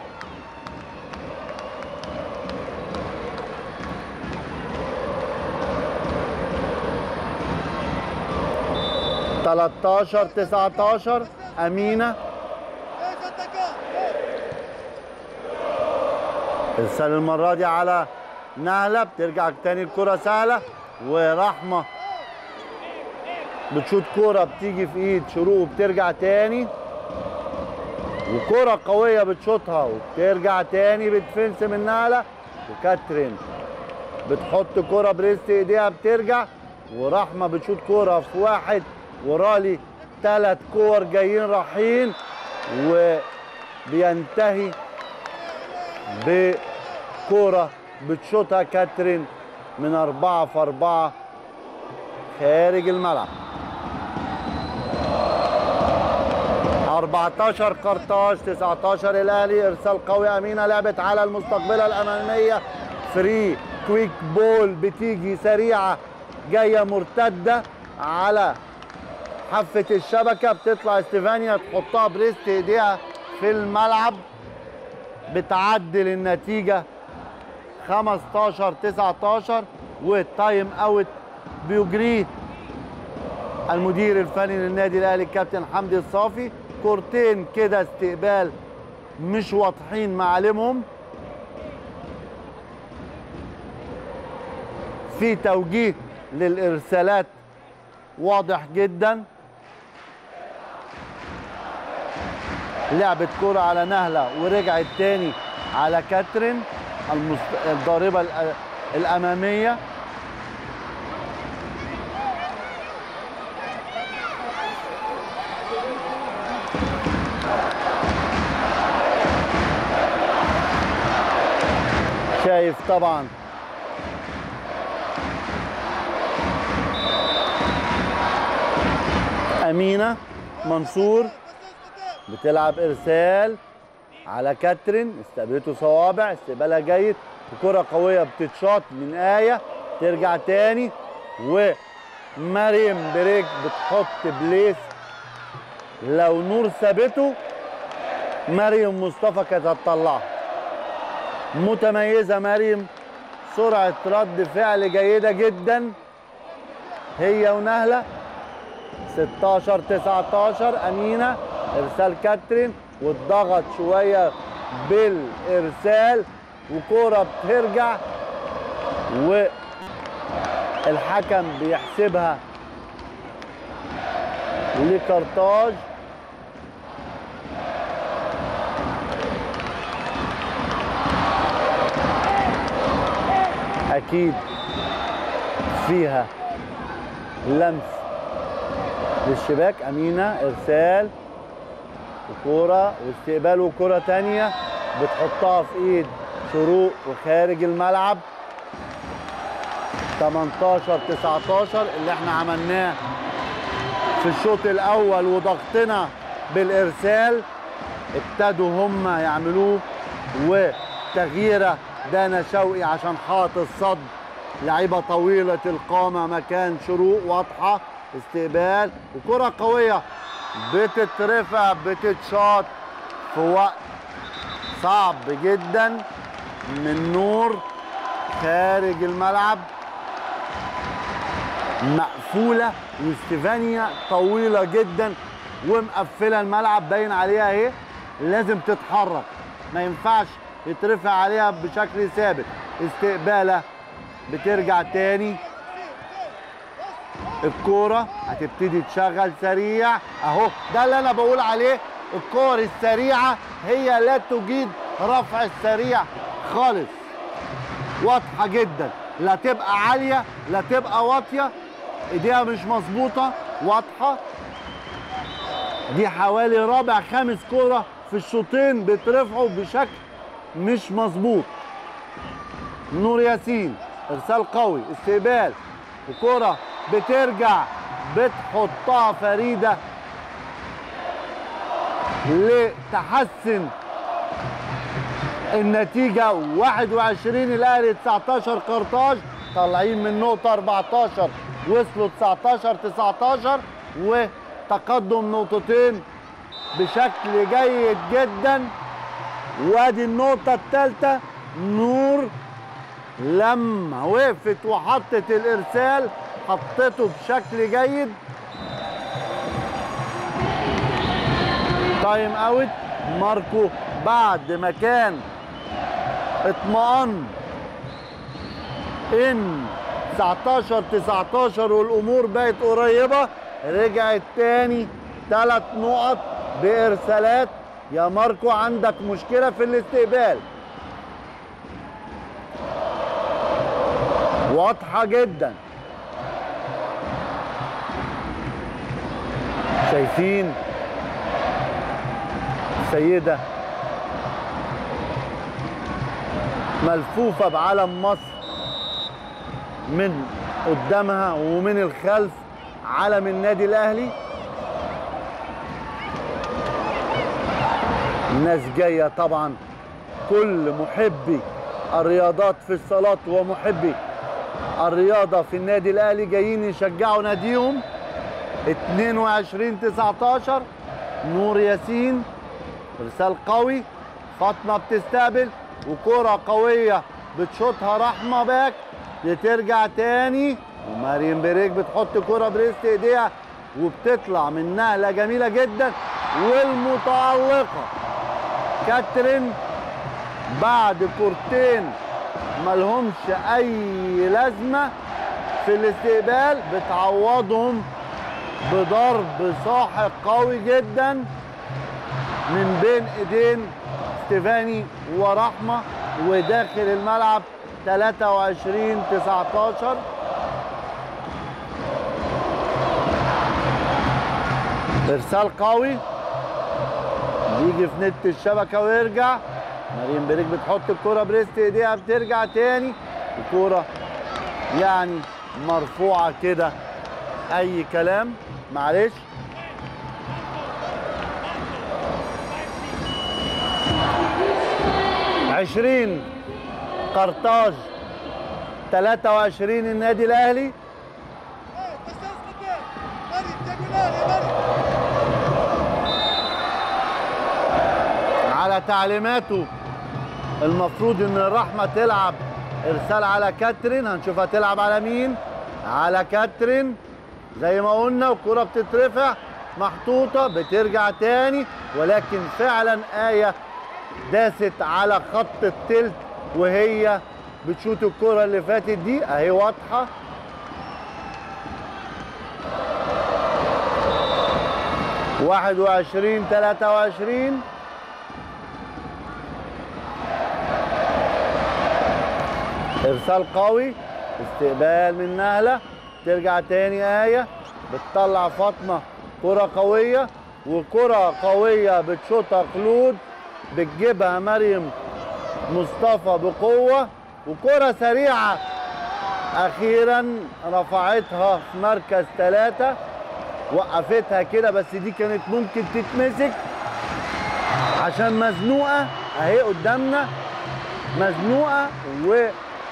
تلاتاشر تسعتاشر أمينة ارسال المرة دي على نهلة بترجع تاني الكرة سهلة ورحمة بتشوط كرة بتيجي في ايد شروق وبترجع تاني وكرة قوية بتشوطها وبترجع تاني بتفنس من نهلة وكاترين بتحط كرة بريست ايديها بترجع ورحمة بتشوط كرة في واحد ورالي ثلاث كور جايين رايحين وبينتهي بكرة بتشوطها كاترين من أربعة في أربعة خارج الملعب 14 قرطاج 19 الاهلي ارسال قوي امينه لعبت على المستقبله الاماميه فري كويك بول بتيجي سريعه جايه مرتده على حافه الشبكه بتطلع استيفانيا تحطها بريست ايديها في الملعب بتعدل النتيجه 15 19 والتايم اوت بيجريه المدير الفني للنادي الاهلي الكابتن حمدي الصافي كورتين كده استقبال مش واضحين معالمهم في توجيه للارسالات واضح جدا لعبت كرة على نهلة ورجعت تاني على كاترين المست... الضاربة الأ- الأمامية شايف طبعا أمينة منصور بتلعب إرسال على كاترين استقبلته صوابع استقبالها جيد وكرة قوية بتتشاط من آية ترجع تاني ومريم بريك بتحط بليس لو نور ثابته مريم مصطفى كانت هتطلعها متميزة مريم سرعة رد فعل جيدة جدا هي ونهلة 16 19 أمينة إرسال كاترين واتضغط شوية بالإرسال وكرة بترجع والحكم بيحسبها لكارتاج اكيد فيها لمس للشباك امينه ارسال وكوره واستقبال وكوره تانية بتحطها في ايد شروق وخارج الملعب 18 19 اللي احنا عملناه في الشوط الاول وضغطنا بالارسال ابتدوا هم يعملوه وتغييره دانا شوقي عشان حاط الصد لعيبه طويله القامه مكان شروق واضحه استقبال وكره قويه بتترفع بتتشاط في وقت صعب جدا من نور خارج الملعب مقفوله واستيفانيا طويله جدا ومقفله الملعب باين عليها اهي لازم تتحرك ما ينفعش يترفع عليها بشكل ثابت استقباله بترجع تاني الكوره هتبتدي تشغل سريع اهو ده اللي انا بقول عليه الكور السريعه هي لا تجيد رفع السريع خالص واضحه جدا لا تبقى عاليه لا تبقى واطيه ايديها مش مظبوطه واضحه دي حوالي رابع خامس كوره في الشوطين بيترفعوا بشكل مش مظبوط نور ياسين ارسال قوي استقبال وكرة بترجع بتحطها فريدة لتحسن النتيجة 21 الأهلي 19 قرطاج طالعين من نقطة 14 وصلوا 19 19 وتقدم نقطتين بشكل جيد جدا وادي النقطة الثالثة نور لما وقفت وحطت الإرسال حطته بشكل جيد تايم اوت ماركو بعد ما كان اطمئن ان 19 19 والامور بقت قريبه رجعت تاني ثلاث نقط بارسالات يا ماركو عندك مشكله في الاستقبال واضحه جدا شايفين سيده ملفوفه بعلم مصر من قدامها ومن الخلف علم النادي الاهلي الناس جايه طبعا كل محبي الرياضات في الصالات ومحبي الرياضه في النادي الاهلي جايين يشجعوا ناديهم 22 19 نور ياسين ارسال قوي فاطمه بتستقبل وكره قويه بتشوطها رحمه باك بترجع تاني ومريم بريك بتحط كره بريست ايديها وبتطلع من نقله جميله جدا والمتالقه كاترين بعد كورتين ملهمش اي لازمه في الاستقبال بتعوضهم بضرب ساحق قوي جدا من بين ايدين ستيفاني ورحمه وداخل الملعب 23 19 ارسال قوي بيجي في نت الشبكه ويرجع مريم بريك بتحط الكرة بريست ايديها بترجع تاني الكرة يعني مرفوعة كده أي كلام معلش عشرين قرطاج 23 النادي الأهلي على تعليماته المفروض ان الرحمه تلعب ارسال على كاترين هنشوفها تلعب على مين على كاترين زي ما قلنا والكره بتترفع محطوطه بترجع تاني ولكن فعلا ايه داست على خط التلت وهي بتشوت الكره اللي فاتت دي اهي واضحه واحد وعشرين تلاتة وعشرين ارسال قوي استقبال من نهله ترجع تاني ايه بتطلع فاطمه كره قويه وكره قويه بتشوطها خلود بتجيبها مريم مصطفى بقوه وكره سريعه اخيرا رفعتها في مركز ثلاثه وقفتها كده بس دي كانت ممكن تتمسك عشان مزنوقه اهي قدامنا مزنوقه و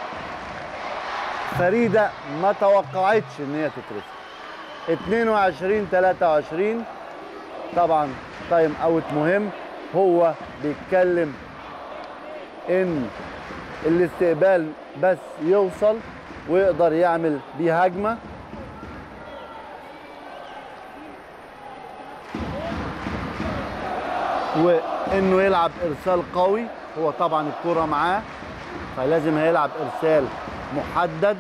فريده ما توقعتش ان هي تترسم 22 23 طبعا تايم اوت مهم هو بيتكلم ان الاستقبال بس يوصل ويقدر يعمل بيه هجمه وانه يلعب ارسال قوي هو طبعا الكره معاه فلازم هيلعب ارسال محدد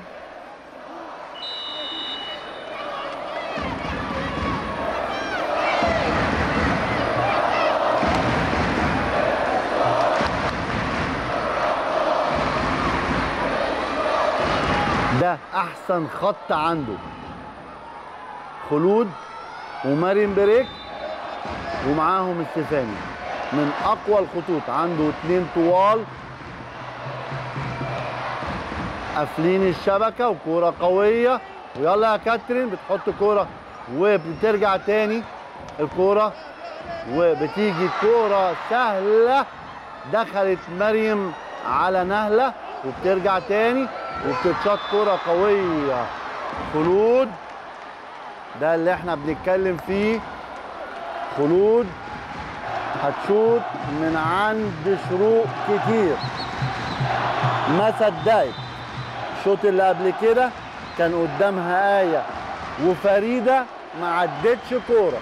ده احسن خط عنده خلود ومارين بريك ومعاهم استفاني من اقوى الخطوط عنده اتنين طوال قافلين الشبكه وكوره قويه ويلا يا كاترين بتحط كوره وبترجع تاني الكوره وبتيجي كوره سهله دخلت مريم على نهله وبترجع تاني وبتتشاط كوره قويه خلود ده اللي احنا بنتكلم فيه خلود هتشوط من عند شروق كتير ما صدقت الشوط اللي قبل كده كان قدامها آية وفريدة ما عدتش كورة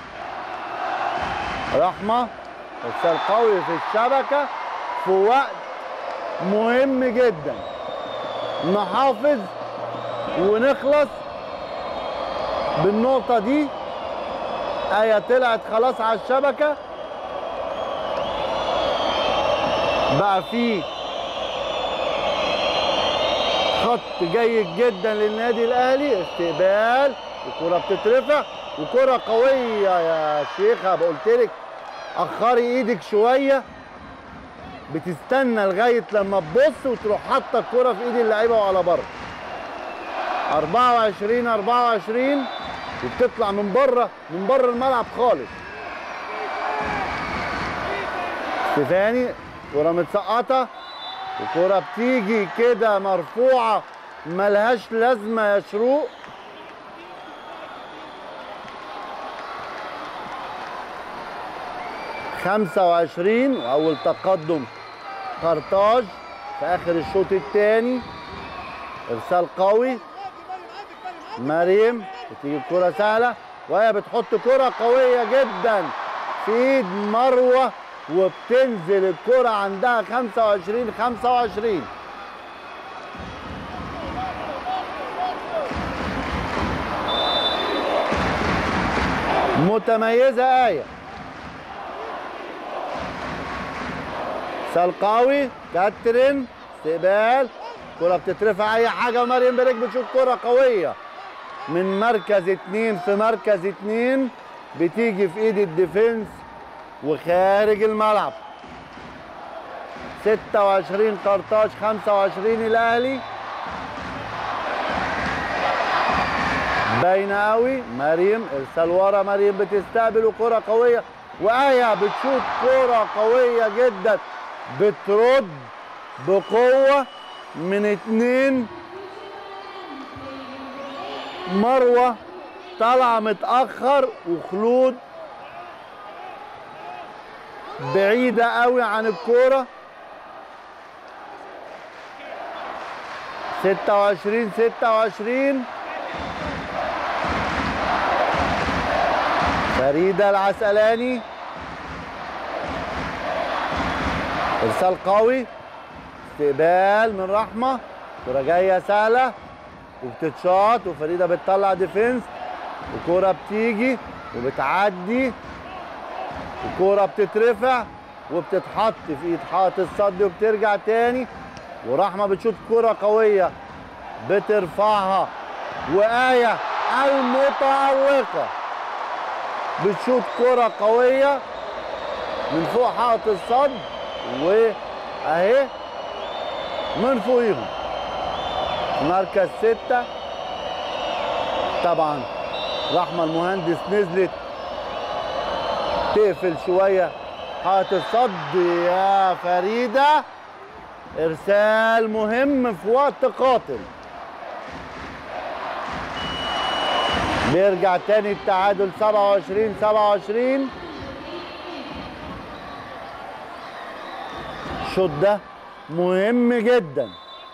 رحمة ارسال قوي في الشبكة في وقت مهم جدا نحافظ ونخلص بالنقطة دي آية طلعت خلاص على الشبكة بقى فيه خط جيد جدا للنادي الاهلي استقبال الكره بتترفع وكره قويه يا شيخه قلت لك اخري ايدك شويه بتستنى لغايه لما تبص وتروح حاطه الكره في ايد اللعيبه وعلى بره 24 24 وبتطلع من بره من بره الملعب خالص ستيفاني كره متسقطه وكرة بتيجي كده مرفوعة ملهاش لازمة يا شروق خمسة وعشرين وأول تقدم قرطاج في اخر الشوط الثاني ارسال قوي مريم بتيجي الكرة سهلة وهي بتحط كرة قوية جدا في ايد مروة وبتنزل الكرة عندها 25 25 متميزة آية سلقاوي كاترين استقبال كرة بتترفع أي حاجة ومريم بريك بتشوف كرة قوية من مركز اتنين في مركز اتنين بتيجي في ايد الديفنس وخارج الملعب 26 قرطاج 25 الاهلي باينه قوي مريم ارسال ورا مريم بتستقبل وكره قويه وايه بتشوط كره قويه جدا بترد بقوه من اتنين مروه طالعه متاخر وخلود بعيده قوي عن الكوره 26 26 فريده العسلاني ارسال قوي استقبال من رحمه كره جايه سهله وبتتشاط وفريده بتطلع ديفنس وكوره بتيجي وبتعدي الكوره بتترفع وبتتحط في ايد حائط الصد وبترجع تاني ورحمه بتشوط كوره قويه بترفعها وآية المتألقة بتشوط كرة قوية من فوق حائط الصد وأهي من فوقيهم مركز ستة طبعا رحمة المهندس نزلت تقفل شوية حائط الصد يا فريدة إرسال مهم في وقت قاتل بيرجع تاني التعادل 27 27 الشوط ده مهم جدا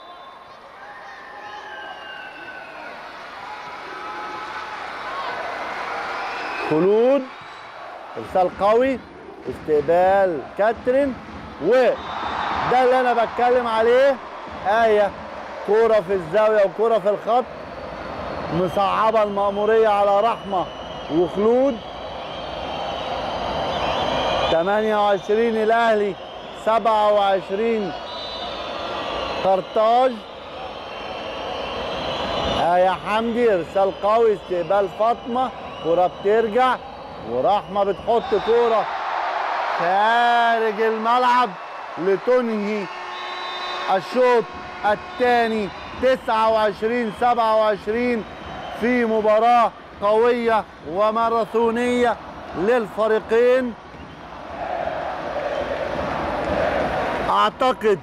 خلود ارسال قوي استقبال كاترين وده اللي انا بتكلم عليه ايه كوره في الزاويه وكوره في الخط مصعبه المأمورية على رحمة وخلود 28 الأهلي 27 قرطاج آية حمدي إرسال قوي استقبال فاطمة كرة بترجع ورحمة بتحط كرة خارج الملعب لتنهي الشوط الثاني 29 27 في مباراة قوية وماراثونية للفريقين اعتقد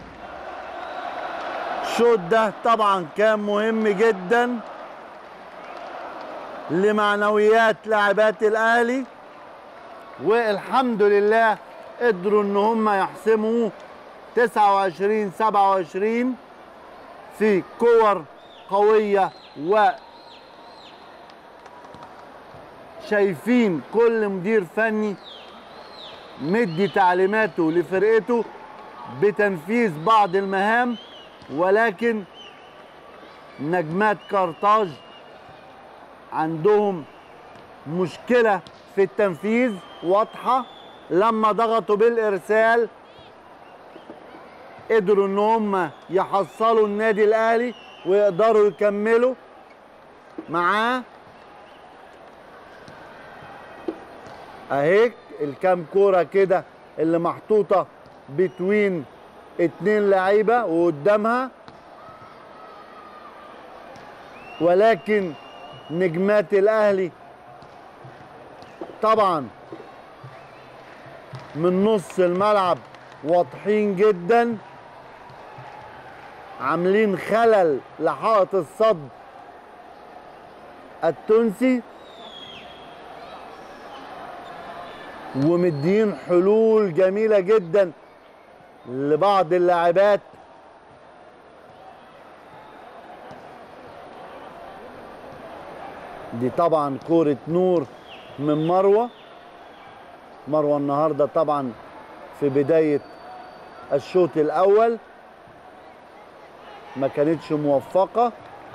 الشوط ده طبعا كان مهم جدا لمعنويات لاعبات الاهلي والحمد لله قدروا ان هم يحسموا 29 27 في كور قوية و شايفين كل مدير فني مدي تعليماته لفرقته بتنفيذ بعض المهام ولكن نجمات قرطاج عندهم مشكلة في التنفيذ واضحة لما ضغطوا بالإرسال قدروا ان هم يحصلوا النادي الاهلي ويقدروا يكملوا معاه اهي الكام كوره كده اللي محطوطه بتوين اتنين لعيبه وقدامها ولكن نجمات الاهلي طبعا من نص الملعب واضحين جدا عاملين خلل لحائط الصد التونسي ومدين حلول جميلة جدا لبعض اللاعبات دي طبعا كورة نور من مروة مروة النهاردة طبعا في بداية الشوط الأول ما كانتش موفقة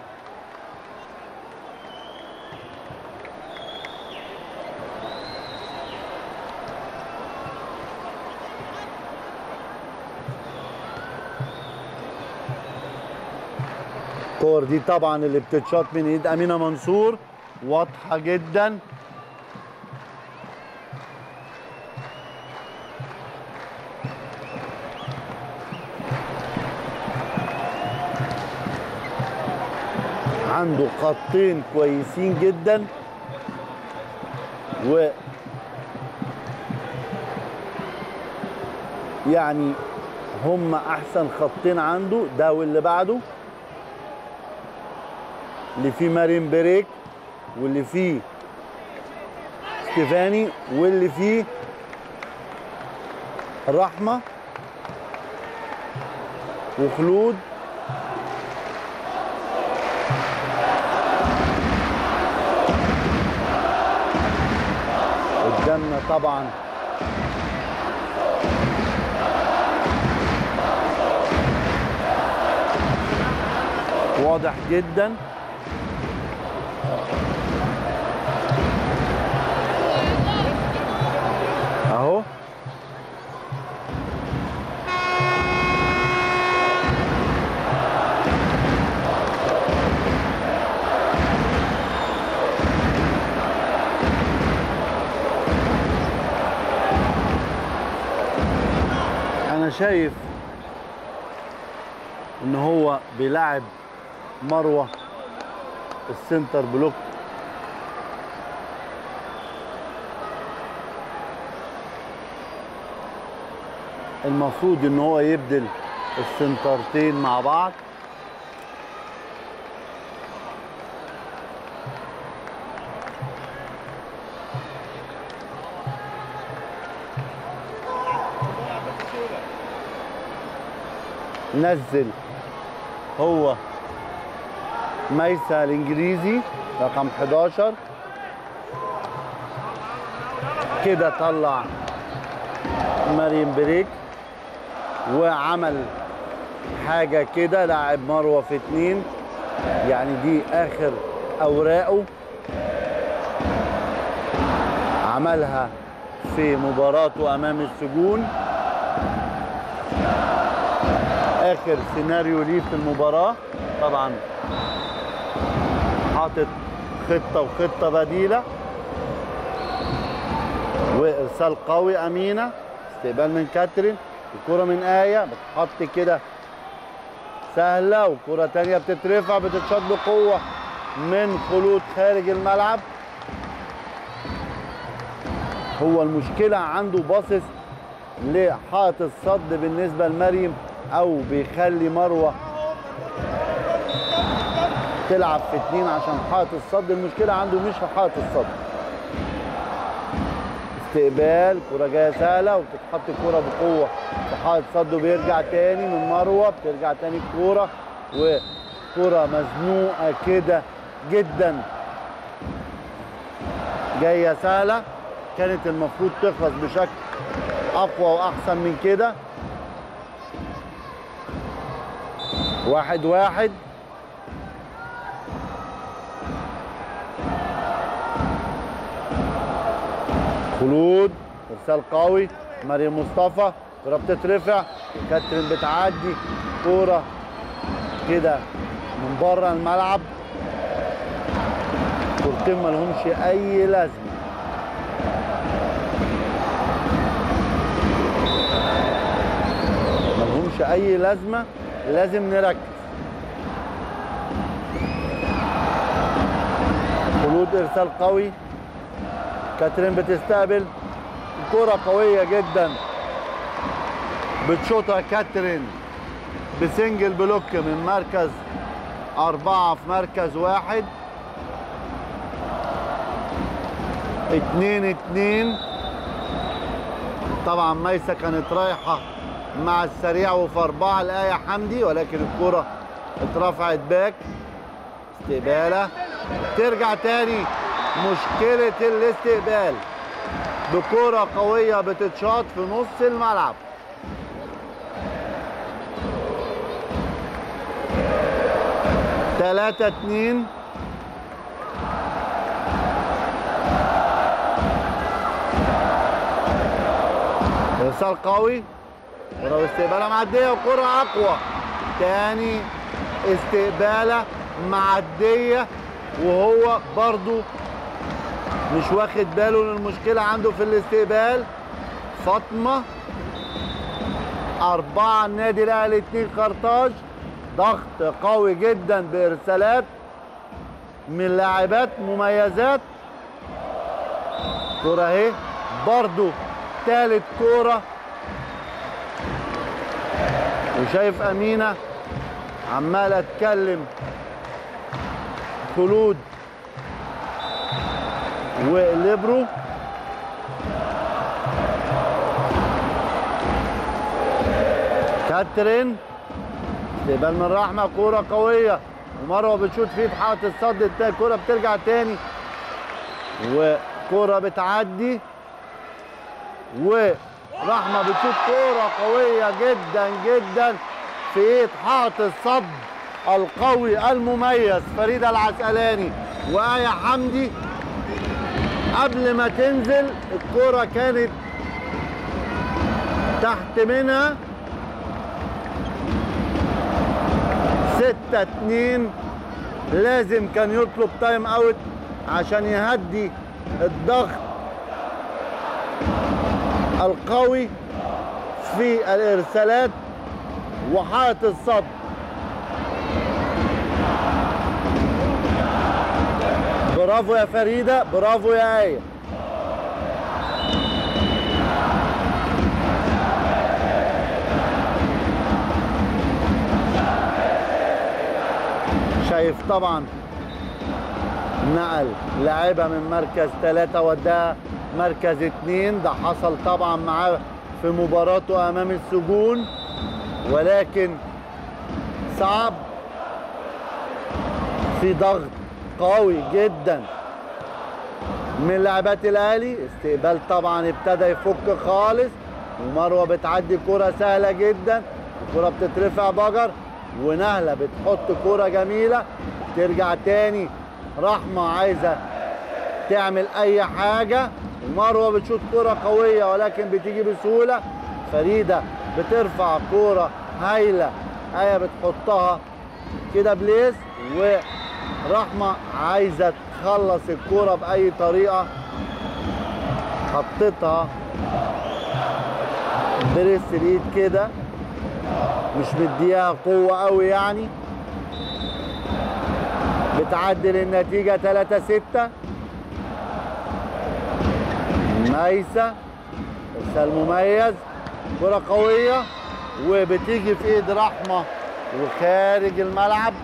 الكور دي طبعا اللي بتتشاط من ايد امينه منصور واضحه جدا عنده خطين كويسين جدا و يعني هم احسن خطين عنده ده واللي بعده اللي فيه مارين بريك واللي فيه ستيفاني واللي فيه رحمة وخلود قدامنا طبعا واضح جدا اهو انا شايف ان هو بيلعب مروه السنتر بلوك المفروض ان هو يبدل السنترتين مع بعض نزل هو ميسا الانجليزي رقم 11 كده طلع مريم بريك وعمل حاجة كده لاعب مروة في اتنين يعني دي آخر أوراقه عملها في مباراته أمام السجون آخر سيناريو ليه في المباراة طبعا حاطط خطة وخطة بديلة وإرسال قوي أمينة استقبال من كاترين الكرة من آية بتحط كده سهلة وكرة تانية بتترفع بتتشاط بقوة من خلود خارج الملعب هو المشكلة عنده باصص لحائط الصد بالنسبة لمريم أو بيخلي مروة تلعب في اتنين عشان حائط الصد المشكلة عنده مش في حائط الصد استقبال كرة جاية سهلة وبتتحط الكرة بقوة في حائط صد وبيرجع تاني من مروة بترجع تاني الكرة وكرة مزنوقة كده جدا جاية سهلة كانت المفروض تخلص بشكل أقوى وأحسن من كده واحد واحد خلود ارسال قوي مريم مصطفى كرة بتترفع كاترين بتعدي كورة كده من بره الملعب كورتين مالهمش اي لازمه ملهمش اي لازمه لازم نركز خلود ارسال قوي كاترين بتستقبل كرة قوية جدا بتشوطها كاترين بسنجل بلوك من مركز أربعة في مركز واحد اتنين اتنين طبعا ميسة كانت رايحة مع السريع وفي أربعة الآية حمدي ولكن الكرة اترفعت باك استقبالة ترجع تاني مشكلة الاستقبال بكرة قوية بتتشاط في نص الملعب تلاتة اتنين ارسال قوي كرة واستقبالة معدية وكرة أقوى تاني استقبالة معدية وهو برضو مش واخد باله من المشكلة عنده في الاستقبال فاطمة أربعة النادي الأهلي اتنين قرطاج ضغط قوي جدا بإرسالات من لاعبات مميزات كرة اهي برضو تالت كورة وشايف أمينة عمالة تكلم خلود وليبرو كاترين استقبال من رحمة كورة قوية ومروة بتشوت فيه حائط الصد التاني الكورة بترجع تاني وكورة بتعدي ورحمة بتشوت كورة قوية جدا جدا في ايد حائط الصد القوي المميز فريدة العسقلاني وآية حمدي قبل ما تنزل الكرة كانت تحت منها ستة اتنين لازم كان يطلب تايم اوت عشان يهدي الضغط القوي في الارسالات وحائط الصد برافو يا فريدة برافو يا آية شايف طبعا نقل لاعبة من مركز ثلاثة وداها مركز اتنين ده حصل طبعا معاه في مباراته أمام السجون ولكن صعب في ضغط قوي جدا من لاعبات الاهلي استقبال طبعا ابتدى يفك خالص ومروه بتعدي كرة سهله جدا الكرة بتترفع بجر ونهله بتحط كرة جميله ترجع تاني رحمه عايزه تعمل اي حاجه ومروه بتشوط كرة قويه ولكن بتيجي بسهوله فريده بترفع كرة هايله ايه بتحطها كده بليس ورحمه عايزه تخلص الكرة باي طريقه حطيتها بريس الايد كده مش مديها قوه قوي يعني بتعدل النتيجه 3 6 ميسة ارسال مميز كرة قوية وبتيجي في ايد رحمة وخارج الملعب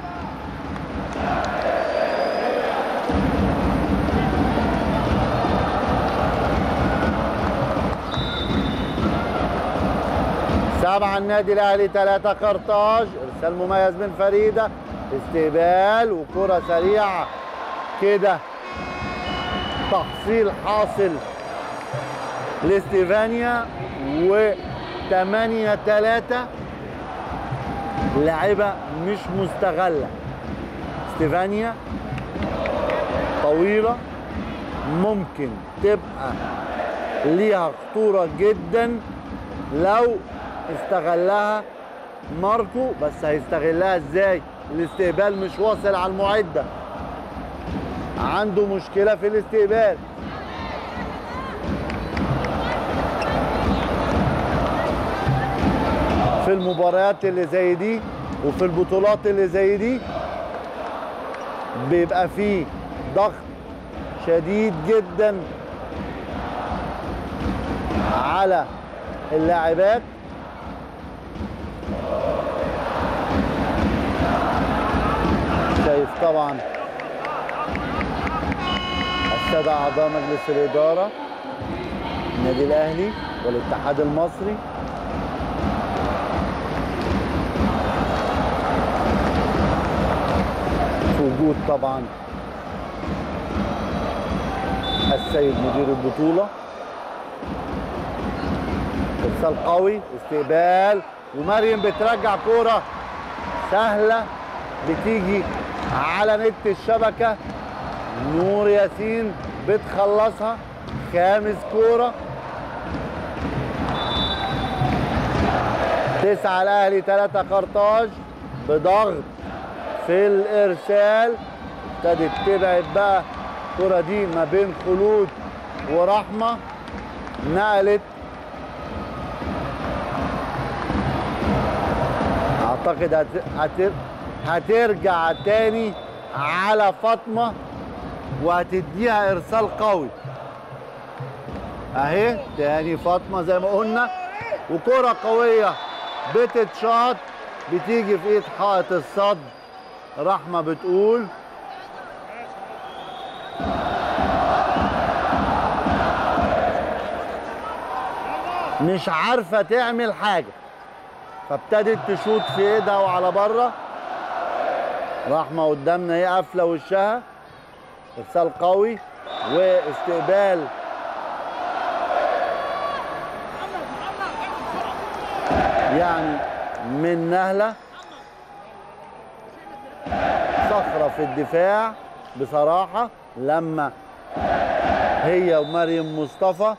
سبعة النادي الاهلي ثلاثة قرطاج ارسال مميز من فريدة استقبال وكرة سريعة كده تحصيل حاصل لاستيفانيا و 8 3 لاعبة مش مستغلة استيفانيا طويلة ممكن تبقى ليها خطورة جدا لو استغلها ماركو بس هيستغلها ازاي الاستقبال مش واصل على المعدة عنده مشكلة في الاستقبال في المباريات اللي زي دي وفي البطولات اللي زي دي بيبقى فيه ضغط شديد جدا على اللاعبات شايف طبعا السادة أعضاء مجلس الإدارة النادي الأهلي والاتحاد المصري في وجود طبعا السيد مدير البطولة ارسال قوي استقبال ومريم بترجع كورة سهلة بتيجي على نت الشبكة نور ياسين بتخلصها خامس كورة تسعة الأهلي ثلاثة قرطاج بضغط في الإرسال ابتدت تبعد بقى الكرة دي ما بين خلود ورحمة نقلت اعتقد هت... هت... هترجع تاني على فاطمه وهتديها ارسال قوي اهي تاني فاطمه زي ما قلنا وكره قويه بتتشاط بتيجي في ايد حائط الصد رحمه بتقول مش عارفه تعمل حاجه فابتدت تشوط في ايدها وعلى بره رحمه قدامنا هي قافله وشها ارسال قوي واستقبال يعني من نهله صخره في الدفاع بصراحه لما هي ومريم مصطفى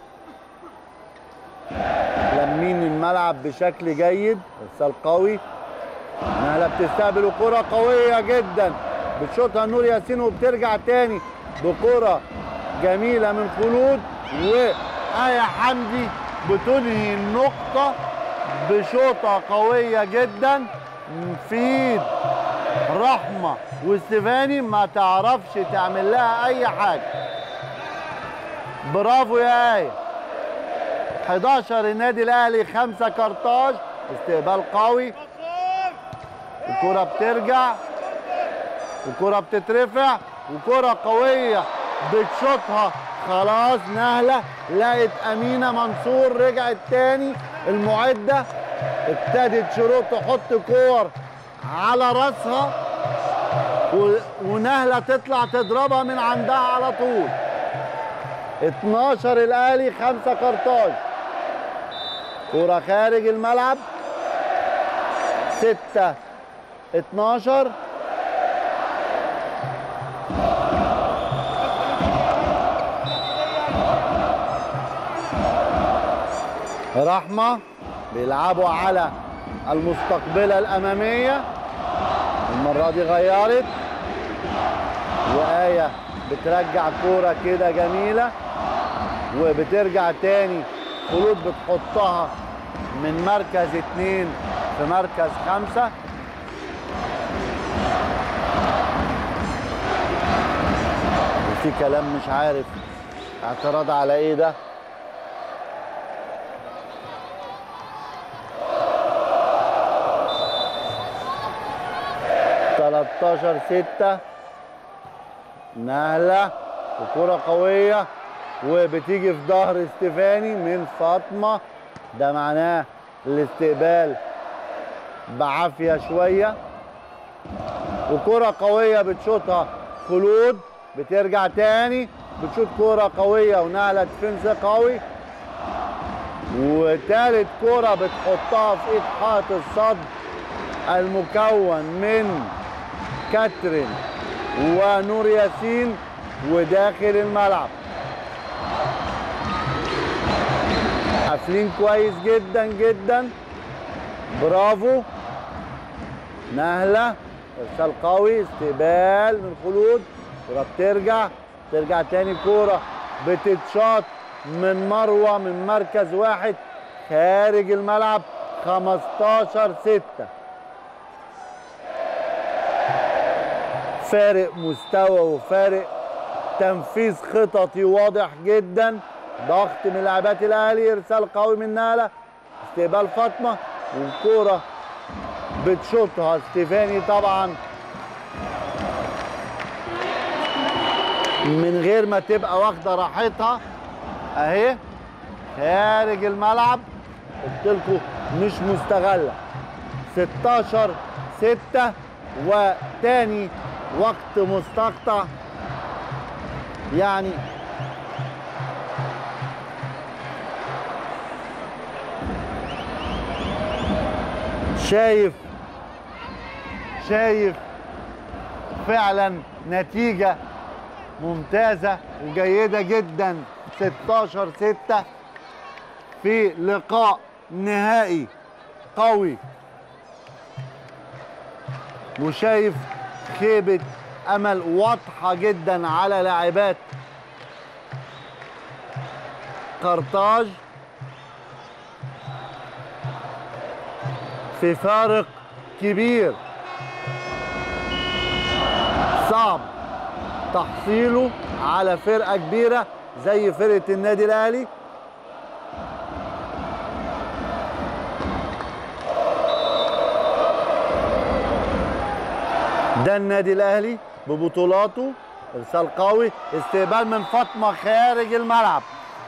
لمين الملعب بشكل جيد ارسال قوي نهله بتستقبل وكره قويه جدا بتشوطها نور ياسين وبترجع تاني بكره جميله من خلود وآية حمدي بتنهي النقطة بشوطة قوية جدا في ايد رحمة وستيفاني ما تعرفش تعمل لها أي حاجة برافو يا آية 11 النادي الاهلي 5 كارتاج استقبال قوي الكرة بترجع الكرة بتترفع وكرة قوية بتشوطها خلاص نهلة لقت أمينة منصور رجعت تاني المعدة ابتدت شروط تحط كور على راسها و... ونهلة تطلع تضربها من عندها على طول 12 الأهلي 5 كارتاج كرة خارج الملعب 6 12 رحمة بيلعبوا على المستقبلة الأمامية المرة دي غيرت وآية بترجع كورة كده جميلة وبترجع تاني خلود بتحطها من مركز اتنين في مركز خمسة وفي كلام مش عارف اعتراض على ايه ده تلاتاشر ستة نهلة وكرة قوية وبتيجي في ظهر استيفاني من فاطمة ده معناه الاستقبال بعافية شوية وكرة قوية بتشوطها خلود بترجع تاني بتشوط كرة قوية ونقلة ديفنس قوي وتالت كرة بتحطها في ايد حائط الصد المكون من كاترين ونور ياسين وداخل الملعب قافلين كويس جدا جدا برافو نهلة ارسال قوي استقبال من خلود كرة بترجع ترجع تاني كورة بتتشاط من مروة من مركز واحد خارج الملعب 15 6 فارق مستوى وفارق تنفيذ خططي واضح جدا ضغط من لاعبات الاهلي ارسال قوي من ناله استقبال فاطمه والكوره بتشوطها ستيفاني طبعا من غير ما تبقى واخده راحتها اهي خارج الملعب قلت لكم مش مستغله 16 6 وتاني وقت مستقطع يعني شايف شايف فعلا نتيجة ممتازة وجيدة جدا 16 6 في لقاء نهائي قوي وشايف خيبة أمل واضحة جدا على لاعبات قرطاج في فارق كبير صعب تحصيله على فرقة كبيرة زي فرقة النادي الأهلي ده النادي الأهلي ببطولاته إرسال قوي استقبال من فاطمة خارج الملعب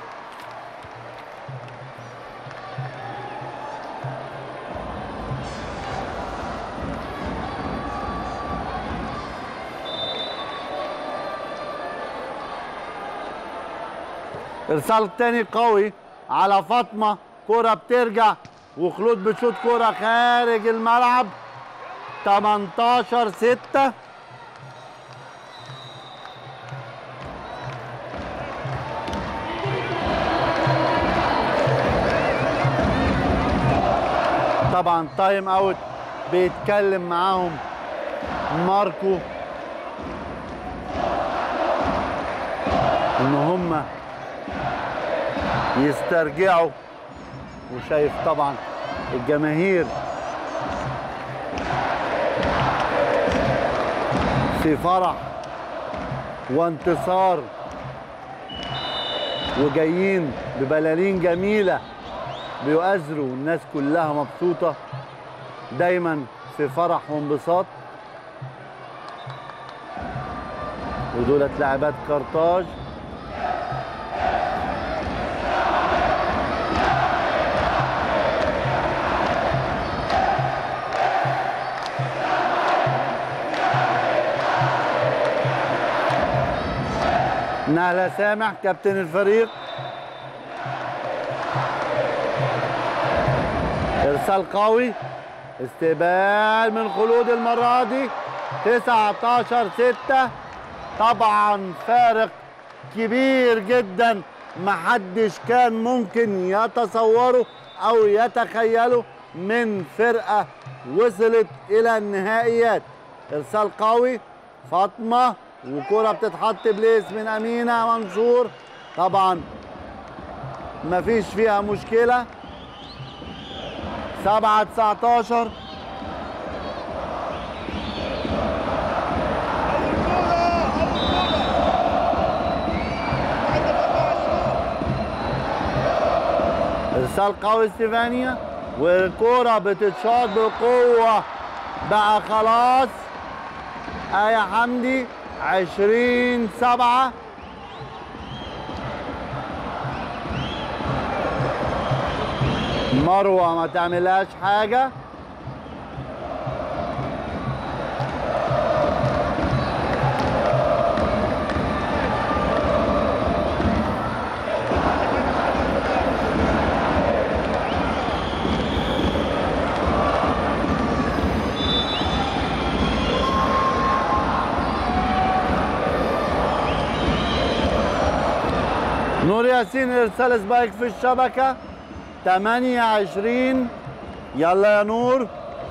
ارسال تاني قوي على فاطمه كرة بترجع وخلود بتشوط كرة خارج الملعب 18 6 طبعا تايم اوت بيتكلم معاهم ماركو ان هم يسترجعوا وشايف طبعا الجماهير في فرح وانتصار وجايين ببلالين جميلة بيؤازروا الناس كلها مبسوطة دايما في فرح وانبساط ودولت لاعبات قرطاج نهلة سامح كابتن الفريق ارسال قوي استقبال من خلود المرة دي 19 6 طبعا فارق كبير جدا محدش كان ممكن يتصوره او يتخيله من فرقة وصلت الى النهائيات ارسال قوي فاطمة وكرة بتتحط بليس من أمينة منصور طبعا مفيش فيها مشكلة سبعة 19 ارسال قوي ستيفانيا والكرة بتتشاط بقوة بقى خلاص آية حمدي عشرين سبعة مروة ما تعملهاش حاجة نور ياسين ارسال سبايك في الشبكة 28 يلا يا نور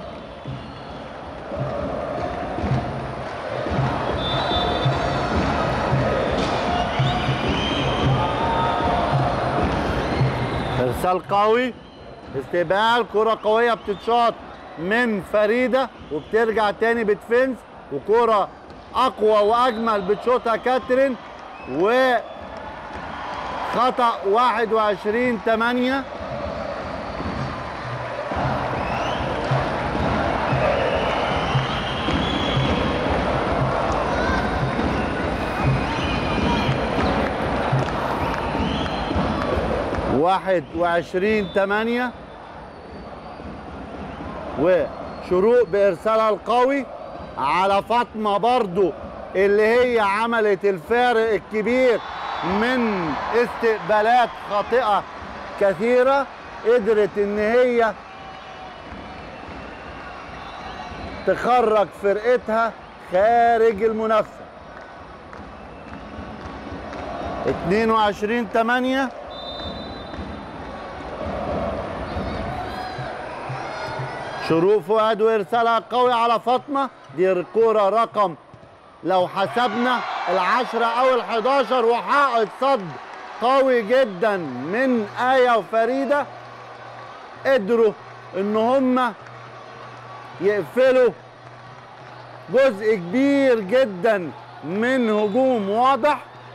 ارسال قوي استقبال كرة قوية بتتشاط من فريدة وبترجع تاني بتفنس وكرة أقوى وأجمل بتشوطها كاترين و خطأ 21 8 واحد وعشرين ثمانية وشروق بإرسالها القوي على فاطمه برضو اللي هي عملت الفارق الكبير من استقبالات خاطئه كثيره قدرت ان هي تخرج فرقتها خارج المنافسه 22 8 شروق فؤاد وارسالها قوي على فاطمه دي الكوره رقم لو حسبنا العشرة او الحداشر وحائط صد قوي جدا من آية وفريدة قدروا ان هم يقفلوا جزء كبير جدا من هجوم واضح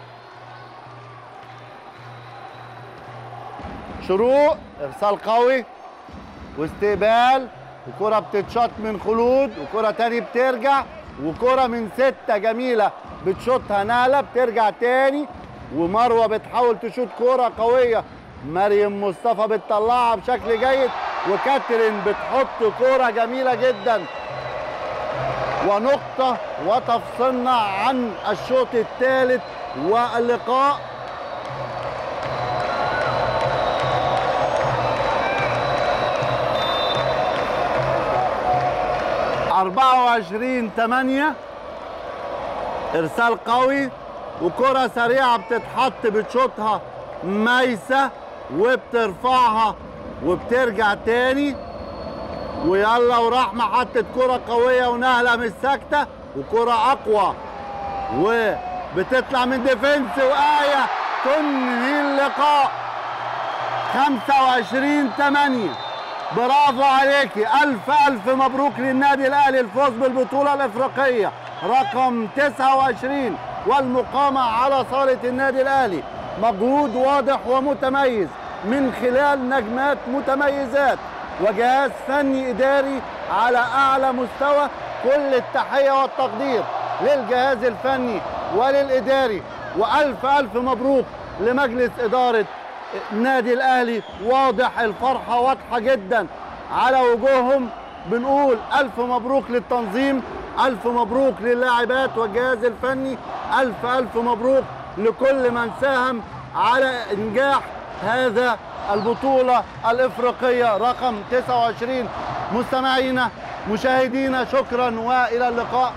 شروق ارسال قوي واستقبال وكرة بتتشاط من خلود وكرة تاني بترجع وكرة من ستة جميلة بتشوطها نهلة بترجع تاني ومروة بتحاول تشوط كرة قوية مريم مصطفى بتطلعها بشكل جيد وكاترين بتحط كرة جميلة جدا ونقطة وتفصلنا عن الشوط الثالث واللقاء أربعة وعشرين تمانية إرسال قوي وكرة سريعة بتتحط بتشوطها ميسة وبترفعها وبترجع تاني ويلا ورحمة حطت كرة قوية ونهلة مش ساكتة وكرة أقوى وبتطلع من ديفنس وآية تنهي اللقاء 25 8 برافو عليكي ألف ألف مبروك للنادي الأهلي الفوز بالبطولة الإفريقية رقم 29 والمقامة على صالة النادي الأهلي مجهود واضح ومتميز من خلال نجمات متميزات وجهاز فني إداري على أعلى مستوى كل التحية والتقدير للجهاز الفني وللإداري وألف ألف مبروك لمجلس إدارة النادي الأهلي واضح الفرحة واضحة جدا على وجوههم بنقول ألف مبروك للتنظيم ألف مبروك للاعبات والجهاز الفني ألف ألف مبروك لكل من ساهم على إنجاح هذا البطولة الإفريقية رقم 29 مستمعينا مشاهدينا شكرا وإلى اللقاء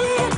غير